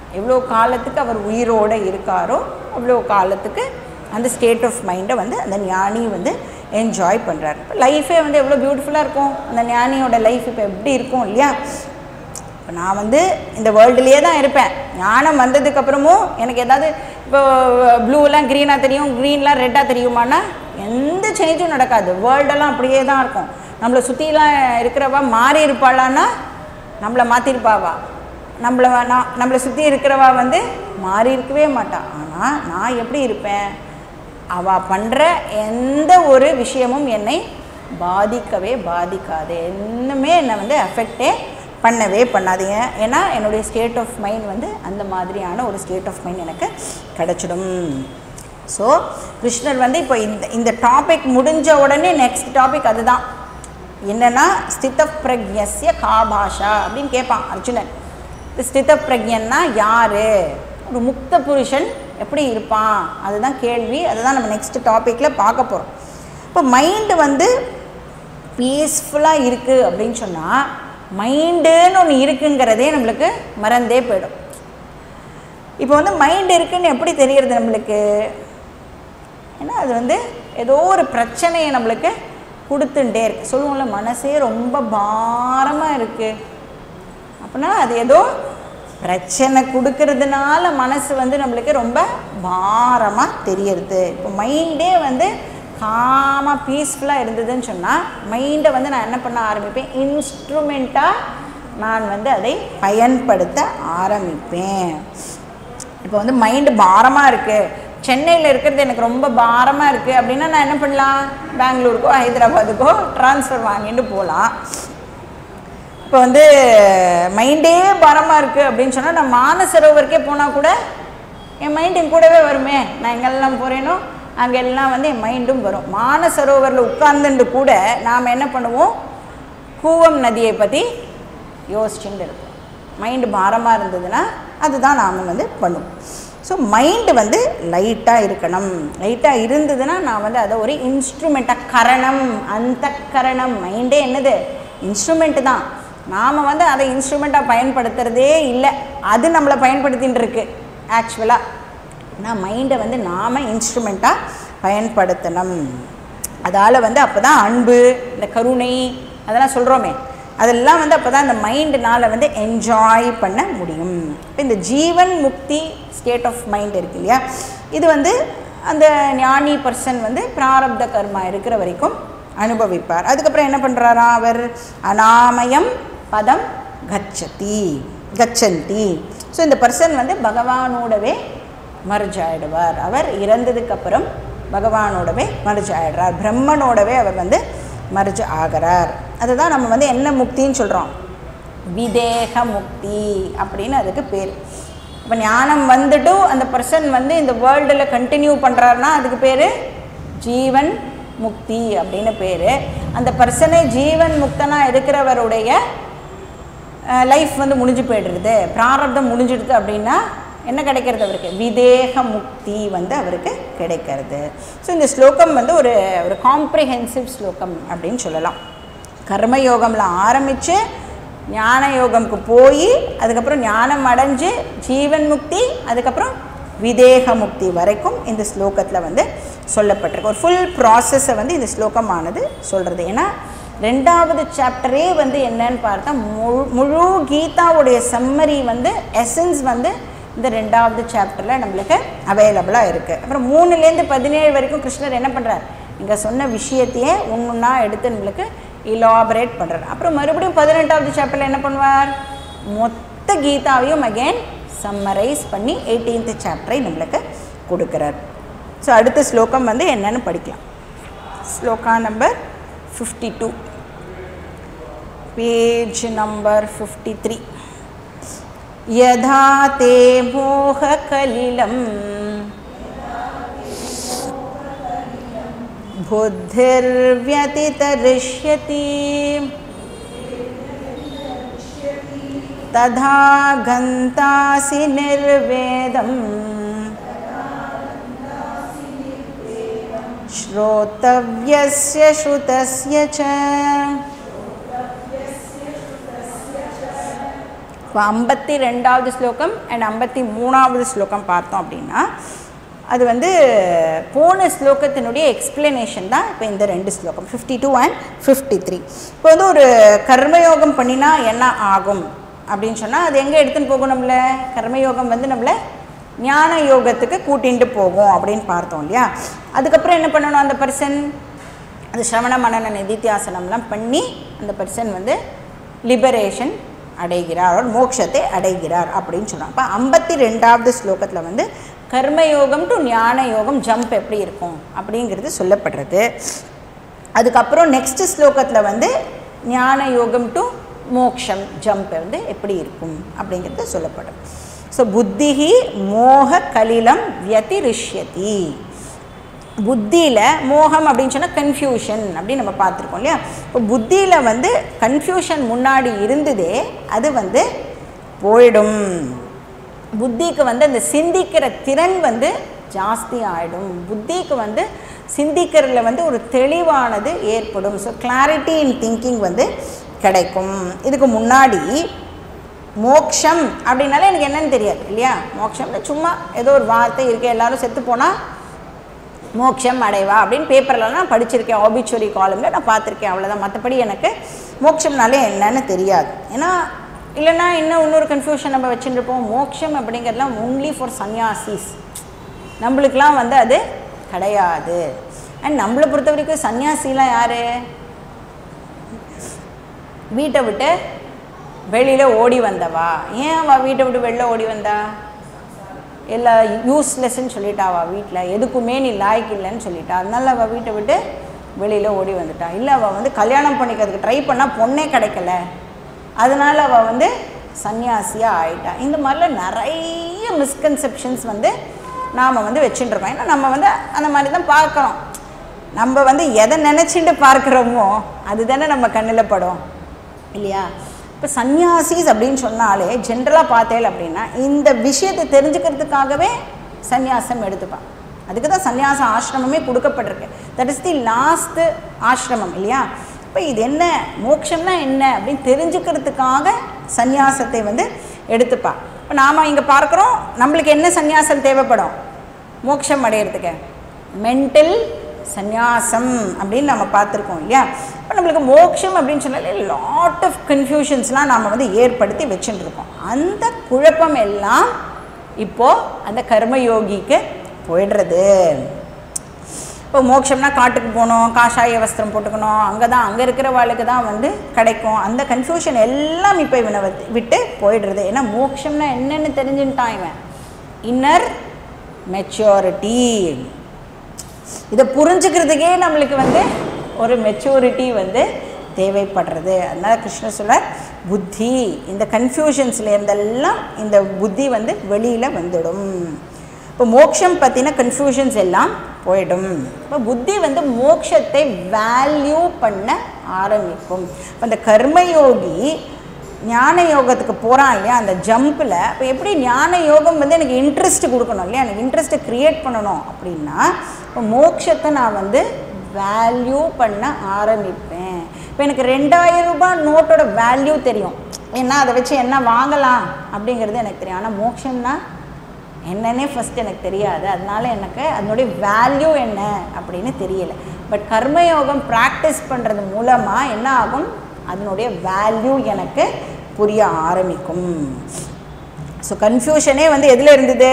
எவ்வளோ காலத்துக்கு அவர் உயிரோடு இருக்காரோ அவ்வளோ காலத்துக்கு அந்த ஸ்டேட் ஆஃப் மைண்டை வந்து அந்த ஞானி வந்து என்ஜாய் பண்ணுறாரு இப்போ லைஃபே வந்து எவ்வளோ பியூட்டிஃபுல்லாக இருக்கும் அந்த ஞானியோட லைஃப் இப்போ எப்படி இருக்கும் இல்லையா இப்போ நான் வந்து இந்த வேர்ல்டுலேயே தான் இருப்பேன் ஞானம் வந்ததுக்கப்புறமும் எனக்கு ஏதாவது இப்போ ப்ளூலாம் க்ரீனாக தெரியும் க்ரீன்லாம் ரெட்டாக தெரியுமானா எந்த சேஞ்சும் நடக்காது வேர்ல்டெல்லாம் அப்படியே தான் இருக்கும் நம்மளை சுற்றிலாம் இருக்கிறவா மாறி இருப்பாளான்னா நம்மளை மாற்றிருப்பாவா நம்மளை நான் நம்மளை சுற்றி இருக்கிறவா வந்து மாறி இருக்கவே மாட்டான் ஆனால் நான் எப்படி இருப்பேன் அவள் பண்ணுற எந்த ஒரு விஷயமும் என்னை பாதிக்கவே பாதிக்காது என்னமே என்னை வந்து அஃபெக்டே பண்ணவே பண்ணாதீங்க ஏன்னா என்னுடைய ஸ்டேட் ஆஃப் மைண்ட் வந்து அந்த மாதிரியான ஒரு ஸ்டேட் ஆஃப் மைண்ட் எனக்கு கிடச்சிடும் ஸோ கிருஷ்ணர் வந்து இப்போ இந்த இந்த டாபிக் முடிஞ்ச உடனே நெக்ஸ்ட் டாபிக் அதுதான் என்னன்னா ஸ்தித பிரக்யஸ்ய கா பாஷா அப்படின்னு கேட்பான் அர்ஜுனன் ஸ்தித பிரக்யன்னா யார் ஒரு முக்த புருஷன் எப்படி இருப்பான் அதுதான் கேள்வி அதுதான் நம்ம நெக்ஸ்ட் டாப்பிக்கில் பார்க்க போகிறோம் இப்போ மைண்டு வந்து பீஸ்ஃபுல்லாக இருக்குது அப்படின்னு சொன்னால் மைண்டுன்னு ஒன்று இருக்குங்கிறதே நம்மளுக்கு மறந்தே போயிடும் இப்போ வந்து மைண்டு இருக்குன்னு எப்படி தெரியறது நம்மளுக்கு ஏன்னா அது வந்து ஏதோ ஒரு பிரச்சனையை நம்மளுக்கு கொடுத்துட்டே இருக்கு சொல்லுவோம்ல மனசே ரொம்ப பாரமாக இருக்குது அப்படின்னா அது ஏதோ பிரச்சனை கொடுக்கறதுனால மனசு வந்து நம்மளுக்கு ரொம்ப பாரமாக தெரியறது இப்போ மைண்டே வந்து காமாக பீஸ்ஃபுல்லாக இருந்ததுன்னு சொன்னால் மைண்டை வந்து நான் என்ன பண்ண ஆரம்பிப்பேன் இன்ஸ்ட்ருமெண்ட்டாக நான் வந்து அதை பயன்படுத்த ஆரம்பிப்பேன் இப்போ வந்து மைண்டு பாரமாக இருக்குது சென்னையில் இருக்கிறது எனக்கு ரொம்ப பாரமாக இருக்குது அப்படின்னா நான் என்ன பண்ணலாம் பெங்களூருக்கோ ஹைதராபாத்துக்கோ ட்ரான்ஸ்ஃபர் வாங்கிட்டு போகலாம் இப்போ வந்து மைண்டே பாரமாக இருக்குது அப்படின்னு சொன்னால் நான் மானசரோவருக்கே போனால் கூட என் மைண்ட் என் கூடவே வருமே நான் எங்கெல்லாம் போகிறேனோ அங்கெல்லாம் வந்து என் மைண்டும் வரும் மானசரோவரில் உட்கார்ந்துட்டு கூட நாம் என்ன பண்ணுவோம் கூவம் நதியை பற்றி யோசிச்சுட்டு இருப்போம் மைண்டு பாரமாக இருந்ததுன்னா அதுதான் நாம் வந்து பண்ணுவோம் ஸோ மைண்டு வந்து லைட்டாக இருக்கணும் லைட்டாக இருந்ததுன்னா நான் வந்து அதை ஒரு இன்ஸ்ட்ருமெண்ட்டாக கரணம் அந்த கரணம் மைண்டே என்னது இன்ஸ்ட்ருமெண்ட்டு தான் நாம் வந்து அதை இன்ஸ்ட்ருமெண்ட்டாக பயன்படுத்துகிறதே இல்லை அது நம்மளை பயன்படுத்தின்னு இருக்கு ஆக்சுவலாக நான் மைண்டை வந்து நாம் இன்ஸ்ட்ருமெண்ட்டாக பயன்படுத்தணும் அதால் வந்து அப்போ தான் அன்பு இந்த கருணை அதெல்லாம் சொல்கிறோமே அதெல்லாம் வந்து அப்போ தான் அந்த மைண்டுனால் வந்து என்ஜாய் பண்ண முடியும் இப்போ இந்த ஜீவன் முக்தி ஸ்டேட் ஆஃப் மைண்ட் இருக்கு இல்லையா இது வந்து அந்த ஞானி பர்சன் வந்து பிராரப்த கர்மா இருக்கிற வரைக்கும் அனுபவிப்பார் அதுக்கப்புறம் என்ன பண்ணுறாரா அவர் அனாமயம் பதம் கச்சதி கச்சந்தி ஸோ இந்த பர்சன் வந்து பகவானோடவே மர்ஜ் ஆயிடுவார் அவர் இறந்ததுக்கப்புறம் பகவானோடவே மர்ஜ் ஆயிடுறார் பிரம்மனோடவே அவர் வந்து மர்ஜ் ஆகிறார் அதுதான் நம்ம வந்து என்ன முக்தின்னு சொல்கிறோம் விதேக முக்தி அப்படின்னு அதுக்கு பேர் இப்போ ஞானம் வந்துட்டு அந்த பர்சன் வந்து இந்த வேர்ல்டில் கண்டினியூ பண்ணுறாருனா அதுக்கு பேர் ஜீவன் முக்தி அப்படின்னு பேர் அந்த பர்சனே ஜீவன் முக்தனாக இருக்கிறவருடைய லைஃப் வந்து முடிஞ்சு போய்டுறது பிராரப்தம் முடிஞ்சிடுது அப்படின்னா என்ன கிடைக்கிறது அவருக்கு விதேக முக்தி வந்து அவருக்கு கிடைக்கிறது ஸோ இந்த ஸ்லோகம் வந்து ஒரு ஒரு காம்ப்ரிஹென்சிவ் ஸ்லோகம் அப்படின்னு சொல்லலாம் கர்மயோகமில் ஆரம்பித்து ஞான யோகம்க்கு போய் அதுக்கப்புறம் ஞானம் அடைஞ்சு ஜீவன் முக்தி அதுக்கப்புறம் விதேக முக்தி வரைக்கும் இந்த ஸ்லோகத்தில் வந்து சொல்லப்பட்டிருக்கு ஒரு ஃபுல் ப்ராசஸை வந்து இந்த ஸ்லோகமானது சொல்கிறது ஏன்னா ரெண்டாவது சாப்டரே வந்து என்னன்னு பார்த்தா முழு முழு கீதாவுடைய சம்மரி வந்து எசன்ஸ் வந்து இந்த ரெண்டாவது சாப்டரில் நம்மளுக்கு அவைலபிளாக இருக்குது அப்புறம் மூணுலேருந்து பதினேழு வரைக்கும் கிருஷ்ணர் என்ன பண்ணுறார் இங்கே சொன்ன விஷயத்தையே ஒன்றுன்னா எடுத்து நம்மளுக்கு இலாபரேட் பண்ணுறார் அப்புறம் மறுபடியும் பதினெட்டாவது சாப்டரில் என்ன பண்ணுவார் மொத்த கீதாவையும் அகெயின் சம்மரைஸ் பண்ணி எயிட்டீன்த் சாப்டரை நம்மளுக்கு கொடுக்குறார் ஸோ அடுத்த ஸ்லோகம் வந்து என்னன்னு படிக்கலாம் shloka number fifty two page number fifty three यथा ते मोहकलिलं बुद्धिर्व्यतितरिष्यति तथा गन्तासि निर्वेदम् श्रोतव्यस्य श्रुतस्य च இப்போ ஐம்பத்தி ரெண்டாவது ஸ்லோகம் அண்ட் ஐம்பத்தி மூணாவது ஸ்லோகம் பார்த்தோம் அப்படின்னா அது வந்து போன ஸ்லோகத்தினுடைய எக்ஸ்பிளனேஷன் தான் இப்போ இந்த ரெண்டு ஸ்லோகம் fifty two and fifty three இப்போ வந்து ஒரு கர்மயோகம் பண்ணினா என்ன ஆகும் அப்படின்னு சொன்னால் அது எங்கே எடுத்துன்னு போகும் நம்மள கர்மயோகம் வந்து நம்மளை ஞான யோகத்துக்கு கூட்டிகிட்டு போகும் அப்படின்னு பார்த்தோம் இல்லையா அதுக்கப்புறம் என்ன பண்ணணும் அந்த பர்சன் அது சிரவண மனன நிதித்தியாசனம்லாம் பண்ணி அந்த பர்சன் வந்து லிபரேஷன் அடைகிறார் or மோட்சத்தை அடைகிறார் அப்படின்னு சொன்னாங்க அப்போ ஐம்பத்தி ரெண்டாவது ஸ்லோகத்தில் வந்து கர்மயோகம் டு ஞான யோகம் ஜம்ப் எப்படி இருக்கும் அப்படிங்கிறது சொல்லப்படுறது அதுக்கப்புறம் நெக்ஸ்ட் ஸ்லோகத்தில் வந்து ஞான யோகம் டு மோக்ஷம் ஜம்ப் வந்து எப்படி இருக்கும் அப்படிங்கிறது சொல்லப்படும் ஸோ புத்திஹி மோக கலிலம் வியதிரிஷ்யதி புத்தியில் மோகம் அப்படின்னு சொன்னால் கன்ஃபியூஷன் அப்படின்னு நம்ம பார்த்துருக்கோம் இல்லையா இப்போ புத்தியில் வந்து கன்ஃபியூஷன் முன்னாடி இருந்ததே அது வந்து போயிடும் புத்திக்கு வந்து அந்த சிந்திக்கிற திறன் வந்து ஜாஸ்தி ஆகிடும் புத்திக்கு வந்து சிந்திக்கிறதுல வந்து ஒரு தெளிவானது ஏற்படும் ஸோ கிளாரிட்டி இன் திங்கிங் வந்து கிடைக்கும் இதுக்கு முன்னாடி மோக்ஷம் அப்படின்னாலே எனக்கு என்னன்னு தெரியாது இல்லையா மோக்ஷம்னு சும்மா ஏதோ ஒரு வார்த்தை இருக்கு எல்லாரும் செத்து போனால் மோட்சம் அடைவா அப்படின்னு பேப்பரில் நான் படிச்சிருக்கேன் ஆபிச்சுவரி காலமில் நான் பார்த்துருக்கேன் அவ்வளோதான் மற்றபடி எனக்கு மோட்சம்னாலே என்னன்னு தெரியாது ஏன்னா இல்லைன்னா இன்னும் இன்னொரு கன்ஃபியூஷன் நம்ம வச்சுருப்போம் மோட்சம் அப்படிங்கிறதுலாம் ஒன்லி ஃபார் சன்னியாசிஸ் நம்மளுக்கெலாம் வந்து அது கிடையாது அண்ட் நம்மளை பொறுத்த வரைக்கும் சன்னியாசிலாம் யார் வீட்டை விட்டு வெளியில் ஓடி வந்தவா ஏன் அவள் வீட்டை விட்டு வெளில ஓடி வந்தா எல்லா யூஸ்லெஸ்ன்னு சொல்லிட்டா அவள் வீட்டில் எதுக்குமே நீ லாய்க்கு இல்லைன்னு சொல்லிட்டா அதனால அவள் வீட்டை விட்டு வெளியில் ஓடி வந்துட்டா இல்லை அவள் வந்து கல்யாணம் பண்ணிக்கிறதுக்கு ட்ரை பண்ணால் பொண்ணே கிடைக்கல அதனால அவள் வந்து சன்னியாசியாக ஆயிட்டா இந்த மாதிரிலாம் நிறைய மிஸ்கன்செப்ஷன்ஸ் வந்து நாம் வந்து வச்சுட்டுருக்கோம் ஏன்னா நம்ம வந்து அந்த மாதிரி தான் பார்க்குறோம் நம்ம வந்து எதை நினச்சிட்டு பார்க்குறோமோ அதுதானே நம்ம கண்ணில் படும் இல்லையா இப்போ சன்னியாசிஸ் அப்படின்னு சொன்னாலே ஜென்ரலாக பார்த்தேன் அப்படின்னா இந்த விஷயத்தை தெரிஞ்சுக்கிறதுக்காகவே சந்நியாசம் எடுத்துப்பான் அதுக்கு தான் சந்நியாச ஆசிரமமே கொடுக்கப்பட்டிருக்கு தட் இஸ் தி லாஸ்ட்டு ஆசிரமம் இல்லையா இப்போ இது என்ன மோட்சம்னா என்ன அப்படின்னு தெரிஞ்சுக்கிறதுக்காக சந்நியாசத்தை வந்து எடுத்துப்பா இப்போ நாம் இங்கே பார்க்குறோம் நம்மளுக்கு என்ன சந்நியாசம் தேவைப்படும் மோட்சம் அடையிறதுக்கு மென்டல் சந்நியாசம் அப்படின்னு நம்ம பார்த்துருக்கோம் இல்லையா இப்போ நம்மளுக்கு மோட்சம் அப்படின்னு சொன்னாலே லாட் ஆஃப் கன்ஃபியூஷன்ஸ்லாம் நாம் வந்து ஏற்படுத்தி வச்சுட்டு இருக்கோம் அந்த குழப்பம் எல்லாம் இப்போது அந்த கர்மயோகிக்கு போயிடுறது இப்போ மோட்சம்னா காட்டுக்கு போகணும் காஷாய வஸ்திரம் போட்டுக்கணும் அங்கே தான் அங்கே இருக்கிற வாழ்க்கை தான் வந்து கிடைக்கும் அந்த கன்ஃபியூஷன் எல்லாம் இப்போ இவனை வந்து விட்டு போயிடுறது ஏன்னா மோட்சம்னா என்னென்னு தெரிஞ்சுட்டான் இவன் இன்னர் மெச்சூரிட்டி இதை புரிஞ்சுக்கிறதுக்கே நம்மளுக்கு வந்து ஒரு மெச்சூரிட்டி வந்து தேவைப்படுறது அதனால கிருஷ்ணர் சொல்ல புத்தி இந்த கன்ஃபியூஷன்ஸில் இருந்தெல்லாம் இந்த புத்தி வந்து வெளியில் வந்துடும் இப்போ மோட்சம் பற்றின கன்ஃபியூஷன்ஸ் எல்லாம் போயிடும் இப்போ புத்தி வந்து மோட்சத்தை வேல்யூ பண்ண ஆரம்பிக்கும் இப்போ அந்த கர்மயோகி ஞான யோகத்துக்கு போகிறான் இல்லையா அந்த ஜம்பில் இப்போ எப்படி ஞான யோகம் வந்து எனக்கு இன்ட்ரெஸ்ட் கொடுக்கணும் இல்லையா எனக்கு இன்ட்ரெஸ்ட்டை க்ரியேட் பண்ணணும் அப்படின்னா இப்போ மோட்சத்தை நான் வந்து வேல்யூ பண்ண ஆரம்பிப்பேன் இப்போ எனக்கு ரெண்டாயிரம் ரூபாய் நோட்டோட வேல்யூ தெரியும் ஏன்னா அதை வச்சு என்ன வாங்கலாம் அப்படிங்கிறது எனக்கு தெரியும் ஆனால் மோட்சம்னா என்னன்னே ஃபஸ்ட் எனக்கு தெரியாது அதனால எனக்கு அதனுடைய வேல்யூ என்ன அப்படின்னு தெரியல பட் கர்மயோகம் ப்ராக்டிஸ் பண்ணுறது மூலமாக என்ன ஆகும் அதனுடைய வேல்யூ எனக்கு புரிய ஆரம்பிக்கும் ஸோ கன்ஃபியூஷனே வந்து எதில் இருந்தது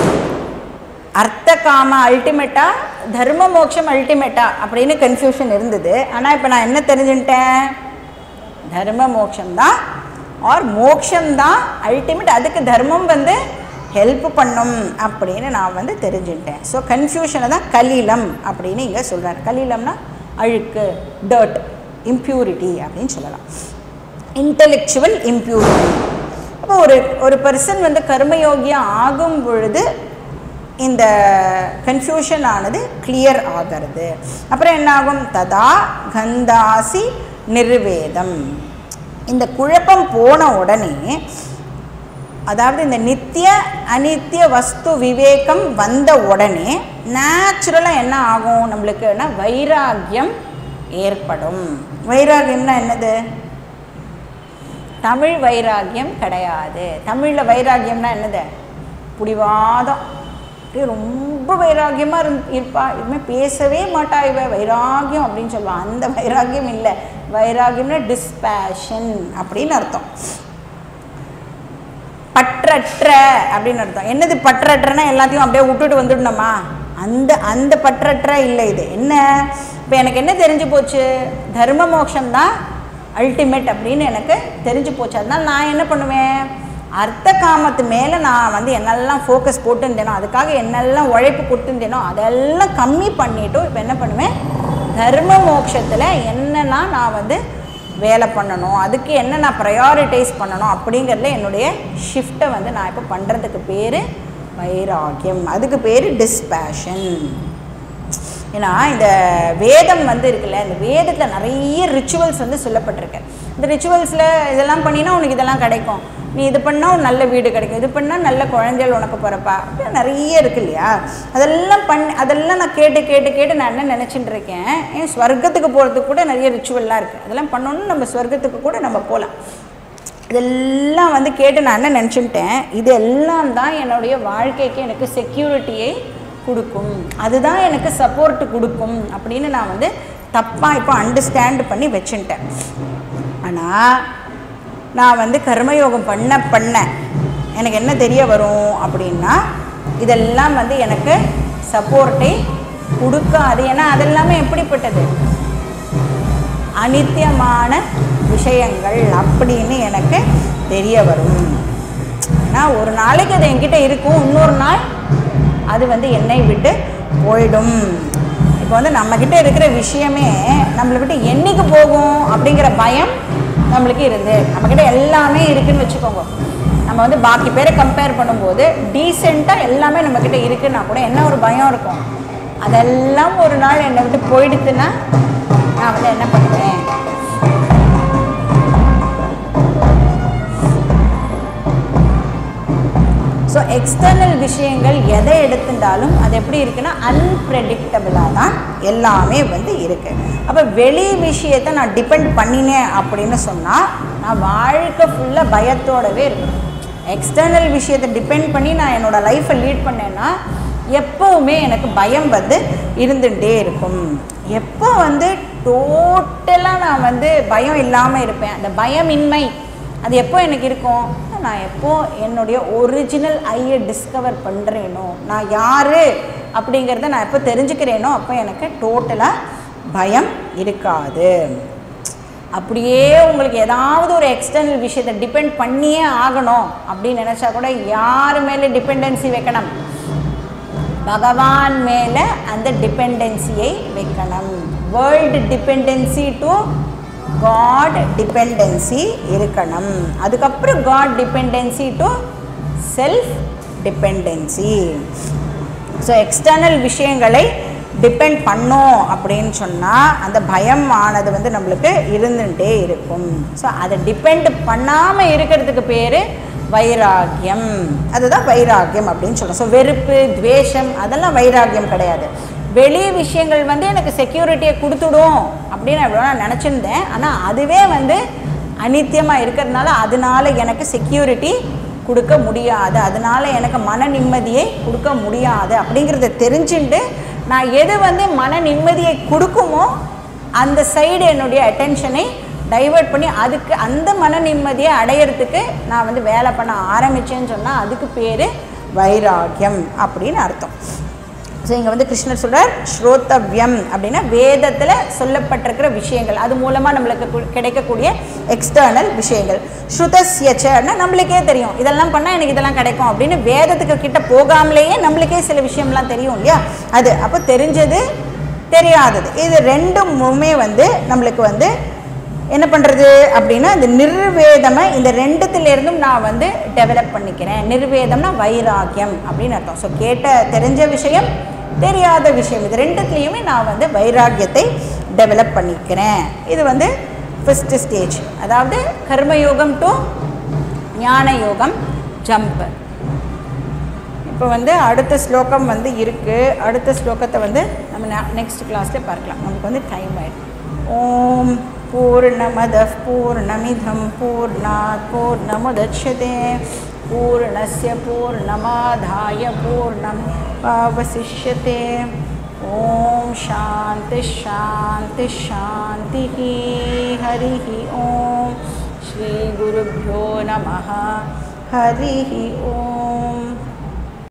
அர்த்த காம அல்டிமேட்டா தர்ம மோட்சம் அல்டிமேட்டா அப்படின்னு கன்ஃபியூஷன் இருந்தது ஆனால் இப்போ நான் என்ன தெரிஞ்சுட்டேன் தர்ம மோட்சம் தான் ஆர் மோக்ஷம் தான் அல்டிமேட் அதுக்கு தர்மம் வந்து ஹெல்ப் பண்ணும் அப்படின்னு நான் வந்து தெரிஞ்சுட்டேன் ஸோ கன்ஃபியூஷனை தான் கலீலம் அப்படின்னு இங்கே சொல்கிறார் கலீலம்னா அழுக்கு டர்ட் இம்ப்யூரிட்டி அப்படின்னு சொல்லலாம் இன்டெலெக்சுவல் இம்ப்யூரிட்டி அப்போ ஒரு ஒரு பர்சன் வந்து கர்மயோகியாக ஆகும் பொழுது இந்த கன்ஃபியூஷன் ஆனது கிளியர் ஆகிறது அப்புறம் என்ன ஆகும் ததா கந்தாசி நிர்வேதம் இந்த குழப்பம் போன உடனே அதாவது இந்த நித்திய அனித்திய வஸ்து விவேகம் வந்த உடனே நேச்சுரலாக என்ன ஆகும் நம்மளுக்குன்னா வைராக்கியம் ஏற்படும் வைராகியம்னா என்னது தமிழ் வைராகியம் கிடையாது தமிழில் வைராகியம்னா என்னது புடிவாதம் அப்படியே ரொம்ப வைராகியமாக இருந் இருப்பா இதுமே பேசவே மாட்டா இவ வைராகியம் அப்படின்னு சொல்லுவான் அந்த வைராகியம் இல்லை வைராகியம்னா டிஸ்பேஷன் அப்படின்னு அர்த்தம் பற்றற்ற அப்படின்னு அர்த்தம் என்னது பற்றற்றனா எல்லாத்தையும் அப்படியே விட்டுட்டு வந்துடணுமா அந்த அந்த பற்றற்ற இல்லை இது என்ன இப்போ எனக்கு என்ன தெரிஞ்சு போச்சு தர்ம மோட்சம் தான் அல்டிமேட் அப்படின்னு எனக்கு தெரிஞ்சு போச்சு அதனால நான் என்ன பண்ணுவேன் அர்த்த காமத்து மேலே நான் வந்து என்னெல்லாம் ஃபோக்கஸ் போட்டுருந்தேனோ அதுக்காக என்னெல்லாம் உழைப்பு கொடுத்துருந்தேனோ அதெல்லாம் கம்மி பண்ணிட்டு இப்போ என்ன பண்ணுவேன் தர்ம மோட்சத்தில் என்னெல்லாம் நான் வந்து வேலை பண்ணணும் அதுக்கு என்ன நான் ப்ரையாரிட்டைஸ் பண்ணணும் அப்படிங்கிறதுல என்னுடைய ஷிஃப்ட்டை வந்து நான் இப்போ பண்ணுறதுக்கு பேர் வைராக்கியம் அதுக்கு பேர் டிஸ்பேஷன் ஏன்னா இந்த வேதம் வந்து இருக்குல்ல இந்த வேதத்தில் நிறைய ரிச்சுவல்ஸ் வந்து சொல்லப்பட்டிருக்கு இந்த ரிச்சுவல்ஸில் இதெல்லாம் பண்ணினா உனக்கு இதெல்லாம் கிடைக்கும் நீ இது பண்ணால் ஒரு நல்ல வீடு கிடைக்கும் இது பண்ணால் நல்ல குழந்தைகள் உனக்கு பிறப்பா அப்படி நிறைய இருக்கு இல்லையா அதெல்லாம் பண்ணி அதெல்லாம் நான் கேட்டு கேட்டு கேட்டு நான் என்ன நினச்சிட்டு இருக்கேன் ஏன் ஸ்வர்க்கத்துக்கு போகிறதுக்கு கூட நிறைய ரிச்சுவல்லாம் இருக்குது அதெல்லாம் பண்ணோன்னு நம்ம ஸ்வர்க்கத்துக்கு கூட நம்ம போகலாம் இதெல்லாம் வந்து கேட்டு நான் என்ன நினச்சிட்டேன் இது எல்லாம் தான் என்னுடைய வாழ்க்கைக்கு எனக்கு செக்யூரிட்டியை கொடுக்கும் அதுதான் எனக்கு சப்போர்ட் கொடுக்கும் அப்படின்னு நான் வந்து தப்பாக இப்போ அண்டர்ஸ்டாண்ட் பண்ணி வச்சுட்டேன் ஆனால் நான் வந்து கர்மயோகம் பண்ண பண்ண எனக்கு என்ன தெரிய வரும் அப்படின்னா இதெல்லாம் வந்து எனக்கு சப்போர்ட்டை கொடுக்காது ஏன்னா அதெல்லாமே எப்படிப்பட்டது அனித்தியமான விஷயங்கள் அப்படின்னு எனக்கு தெரிய வரும் ஏன்னா ஒரு நாளைக்கு அது என்கிட்ட இருக்கும் இன்னொரு நாள் அது வந்து என்னை விட்டு போயிடும் இப்போ வந்து நம்மக்கிட்ட இருக்கிற விஷயமே நம்மளை விட்டு என்னைக்கு போகும் அப்படிங்கிற பயம் நம்மளுக்கு இருந்து நம்மக்கிட்ட எல்லாமே இருக்குன்னு வச்சுக்கோங்க நம்ம வந்து பாக்கி பேரை கம்பேர் பண்ணும்போது டீசெண்டாக எல்லாமே நம்மக்கிட்ட இருக்குன்னா கூட என்ன ஒரு பயம் இருக்கும் அதெல்லாம் ஒரு நாள் என்னை விட்டு போயிடுத்துன்னா நான் வந்து என்ன பண்ணுவேன் ஸோ எக்ஸ்டர்னல் விஷயங்கள் எதை எடுத்துட்டாலும் அது எப்படி இருக்குன்னா அன்பிரடிக்டபிளாக தான் எல்லாமே வந்து இருக்குது அப்போ வெளி விஷயத்தை நான் டிபெண்ட் பண்ணினேன் அப்படின்னு சொன்னால் நான் வாழ்க்கை ஃபுல்லாக பயத்தோடவே இருக்கணும் எக்ஸ்டர்னல் விஷயத்தை டிபெண்ட் பண்ணி நான் என்னோடய லைஃப்பை லீட் பண்ணேன்னா எப்போவுமே எனக்கு பயம் வந்து இருந்துகிட்டே இருக்கும் எப்போ வந்து டோட்டலாக நான் வந்து பயம் இல்லாமல் இருப்பேன் அந்த பயமின்மை அது எப்போ எனக்கு இருக்கும் நான் எப்போ என்னுடைய ஒரிஜினல் ஐயை டிஸ்கவர் பண்ணுறேனோ நான் யார் அப்படிங்கிறத நான் எப்போ தெரிஞ்சுக்கிறேனோ அப்போ எனக்கு டோட்டலாக பயம் இருக்காது அப்படியே உங்களுக்கு ஏதாவது ஒரு எக்ஸ்டர்னல் விஷயத்தை டிபெண்ட் பண்ணியே ஆகணும் அப்படின்னு நினச்சா கூட யார் மேலே டிபெண்டன்சி வைக்கணும் பகவான் மேலே அந்த டிபெண்டன்சியை வைக்கணும் world dependency to God dependency இருக்கணும் அதுக்கப்புறம் God dependency to self dependency so external விஷயங்களை டிபெண்ட் பண்ணோம் அப்படின்னு சொன்னால் அந்த பயம் ஆனது வந்து நம்மளுக்கு இருந்துகிட்டே இருக்கும் ஸோ அதை டிபெண்ட் பண்ணாமல் இருக்கிறதுக்கு பேர் வைராக்கியம் அதுதான் வைராக்கியம் அப்படின்னு சொல்கிறோம் ஸோ வெறுப்பு துவேஷம் அதெல்லாம் வைராக்கியம் கிடையாது வெளி விஷயங்கள் வந்து எனக்கு செக்யூரிட்டியை கொடுத்துடும் அப்படின்னு எவ்வளோ நான் நினச்சிருந்தேன் ஆனால் அதுவே வந்து அனித்தியமாக இருக்கிறதுனால அதனால எனக்கு செக்யூரிட்டி கொடுக்க முடியாது அதனால எனக்கு மன நிம்மதியை கொடுக்க முடியாது அப்படிங்கிறத தெரிஞ்சுட்டு நான் எது வந்து மன நிம்மதியை கொடுக்குமோ அந்த சைடு என்னுடைய அட்டென்ஷனை டைவர்ட் பண்ணி அதுக்கு அந்த மன நிம்மதியை அடையிறதுக்கு நான் வந்து வேலை பண்ண ஆரம்பித்தேன்னு சொன்னால் அதுக்கு பேர் வைராக்கியம் அப்படின்னு அர்த்தம் ஸோ இங்கே வந்து கிருஷ்ணர் சொல்கிறார் ஸ்ரோத்தவ்யம் அப்படின்னா வேதத்தில் சொல்லப்பட்டிருக்கிற விஷயங்கள் அது மூலமாக நம்மளுக்கு கு- கிடைக்கக்கூடிய எக்ஸ்டர்னல் விஷயங்கள் ஸ்ருதஸ்யச்சன்னா நம்மளுக்கே தெரியும் இதெல்லாம் பண்ணால் எனக்கு இதெல்லாம் கிடைக்கும் அப்படின்னு வேதத்துக்கு கிட்ட போகாமலேயே நம்மளுக்கே சில விஷயம்லாம் தெரியும் இல்லையா அது அப்போ தெரிஞ்சது தெரியாதது இது ரெண்டுமே வந்து நம்மளுக்கு வந்து என்ன பண்ணுறது அப்படின்னா இந்த நிர்வேதமை இந்த ரெண்டுத்திலேருந்தும் நான் வந்து டெவலப் பண்ணிக்கிறேன் நிர்வேதம்னா வைராக்கியம் அப்படின்னு அர்த்தம் ஸோ கேட்ட தெரிஞ்ச விஷயம் தெரியாத விஷயம் இது ரெண்டுத்துலேயுமே நான் வந்து வைராக்கியத்தை டெவலப் பண்ணிக்கிறேன் இது வந்து ஃபஸ்ட்டு ஸ்டேஜ் அதாவது கர்மயோகம் டு ஞான யோகம் ஜம்ப் இப்போ வந்து அடுத்த ஸ்லோகம் வந்து இருக்குது அடுத்த ஸ்லோகத்தை வந்து நம்ம நெக்ஸ்ட் கிளாஸில் பார்க்கலாம் நமக்கு வந்து டைம் ஆயிடும் ஓம் पूर्णमदः पूर्णमिदं पूर्णात् पूर्णमुदच्यते पूर्णस्य पूर्णमादाय पूर्णमेवावशिष्यते ॐ शान्तिश्शान्तिश्शान्तिः हरिः ॐ श्रीगुरुभ्यो नमः हरिः ॐ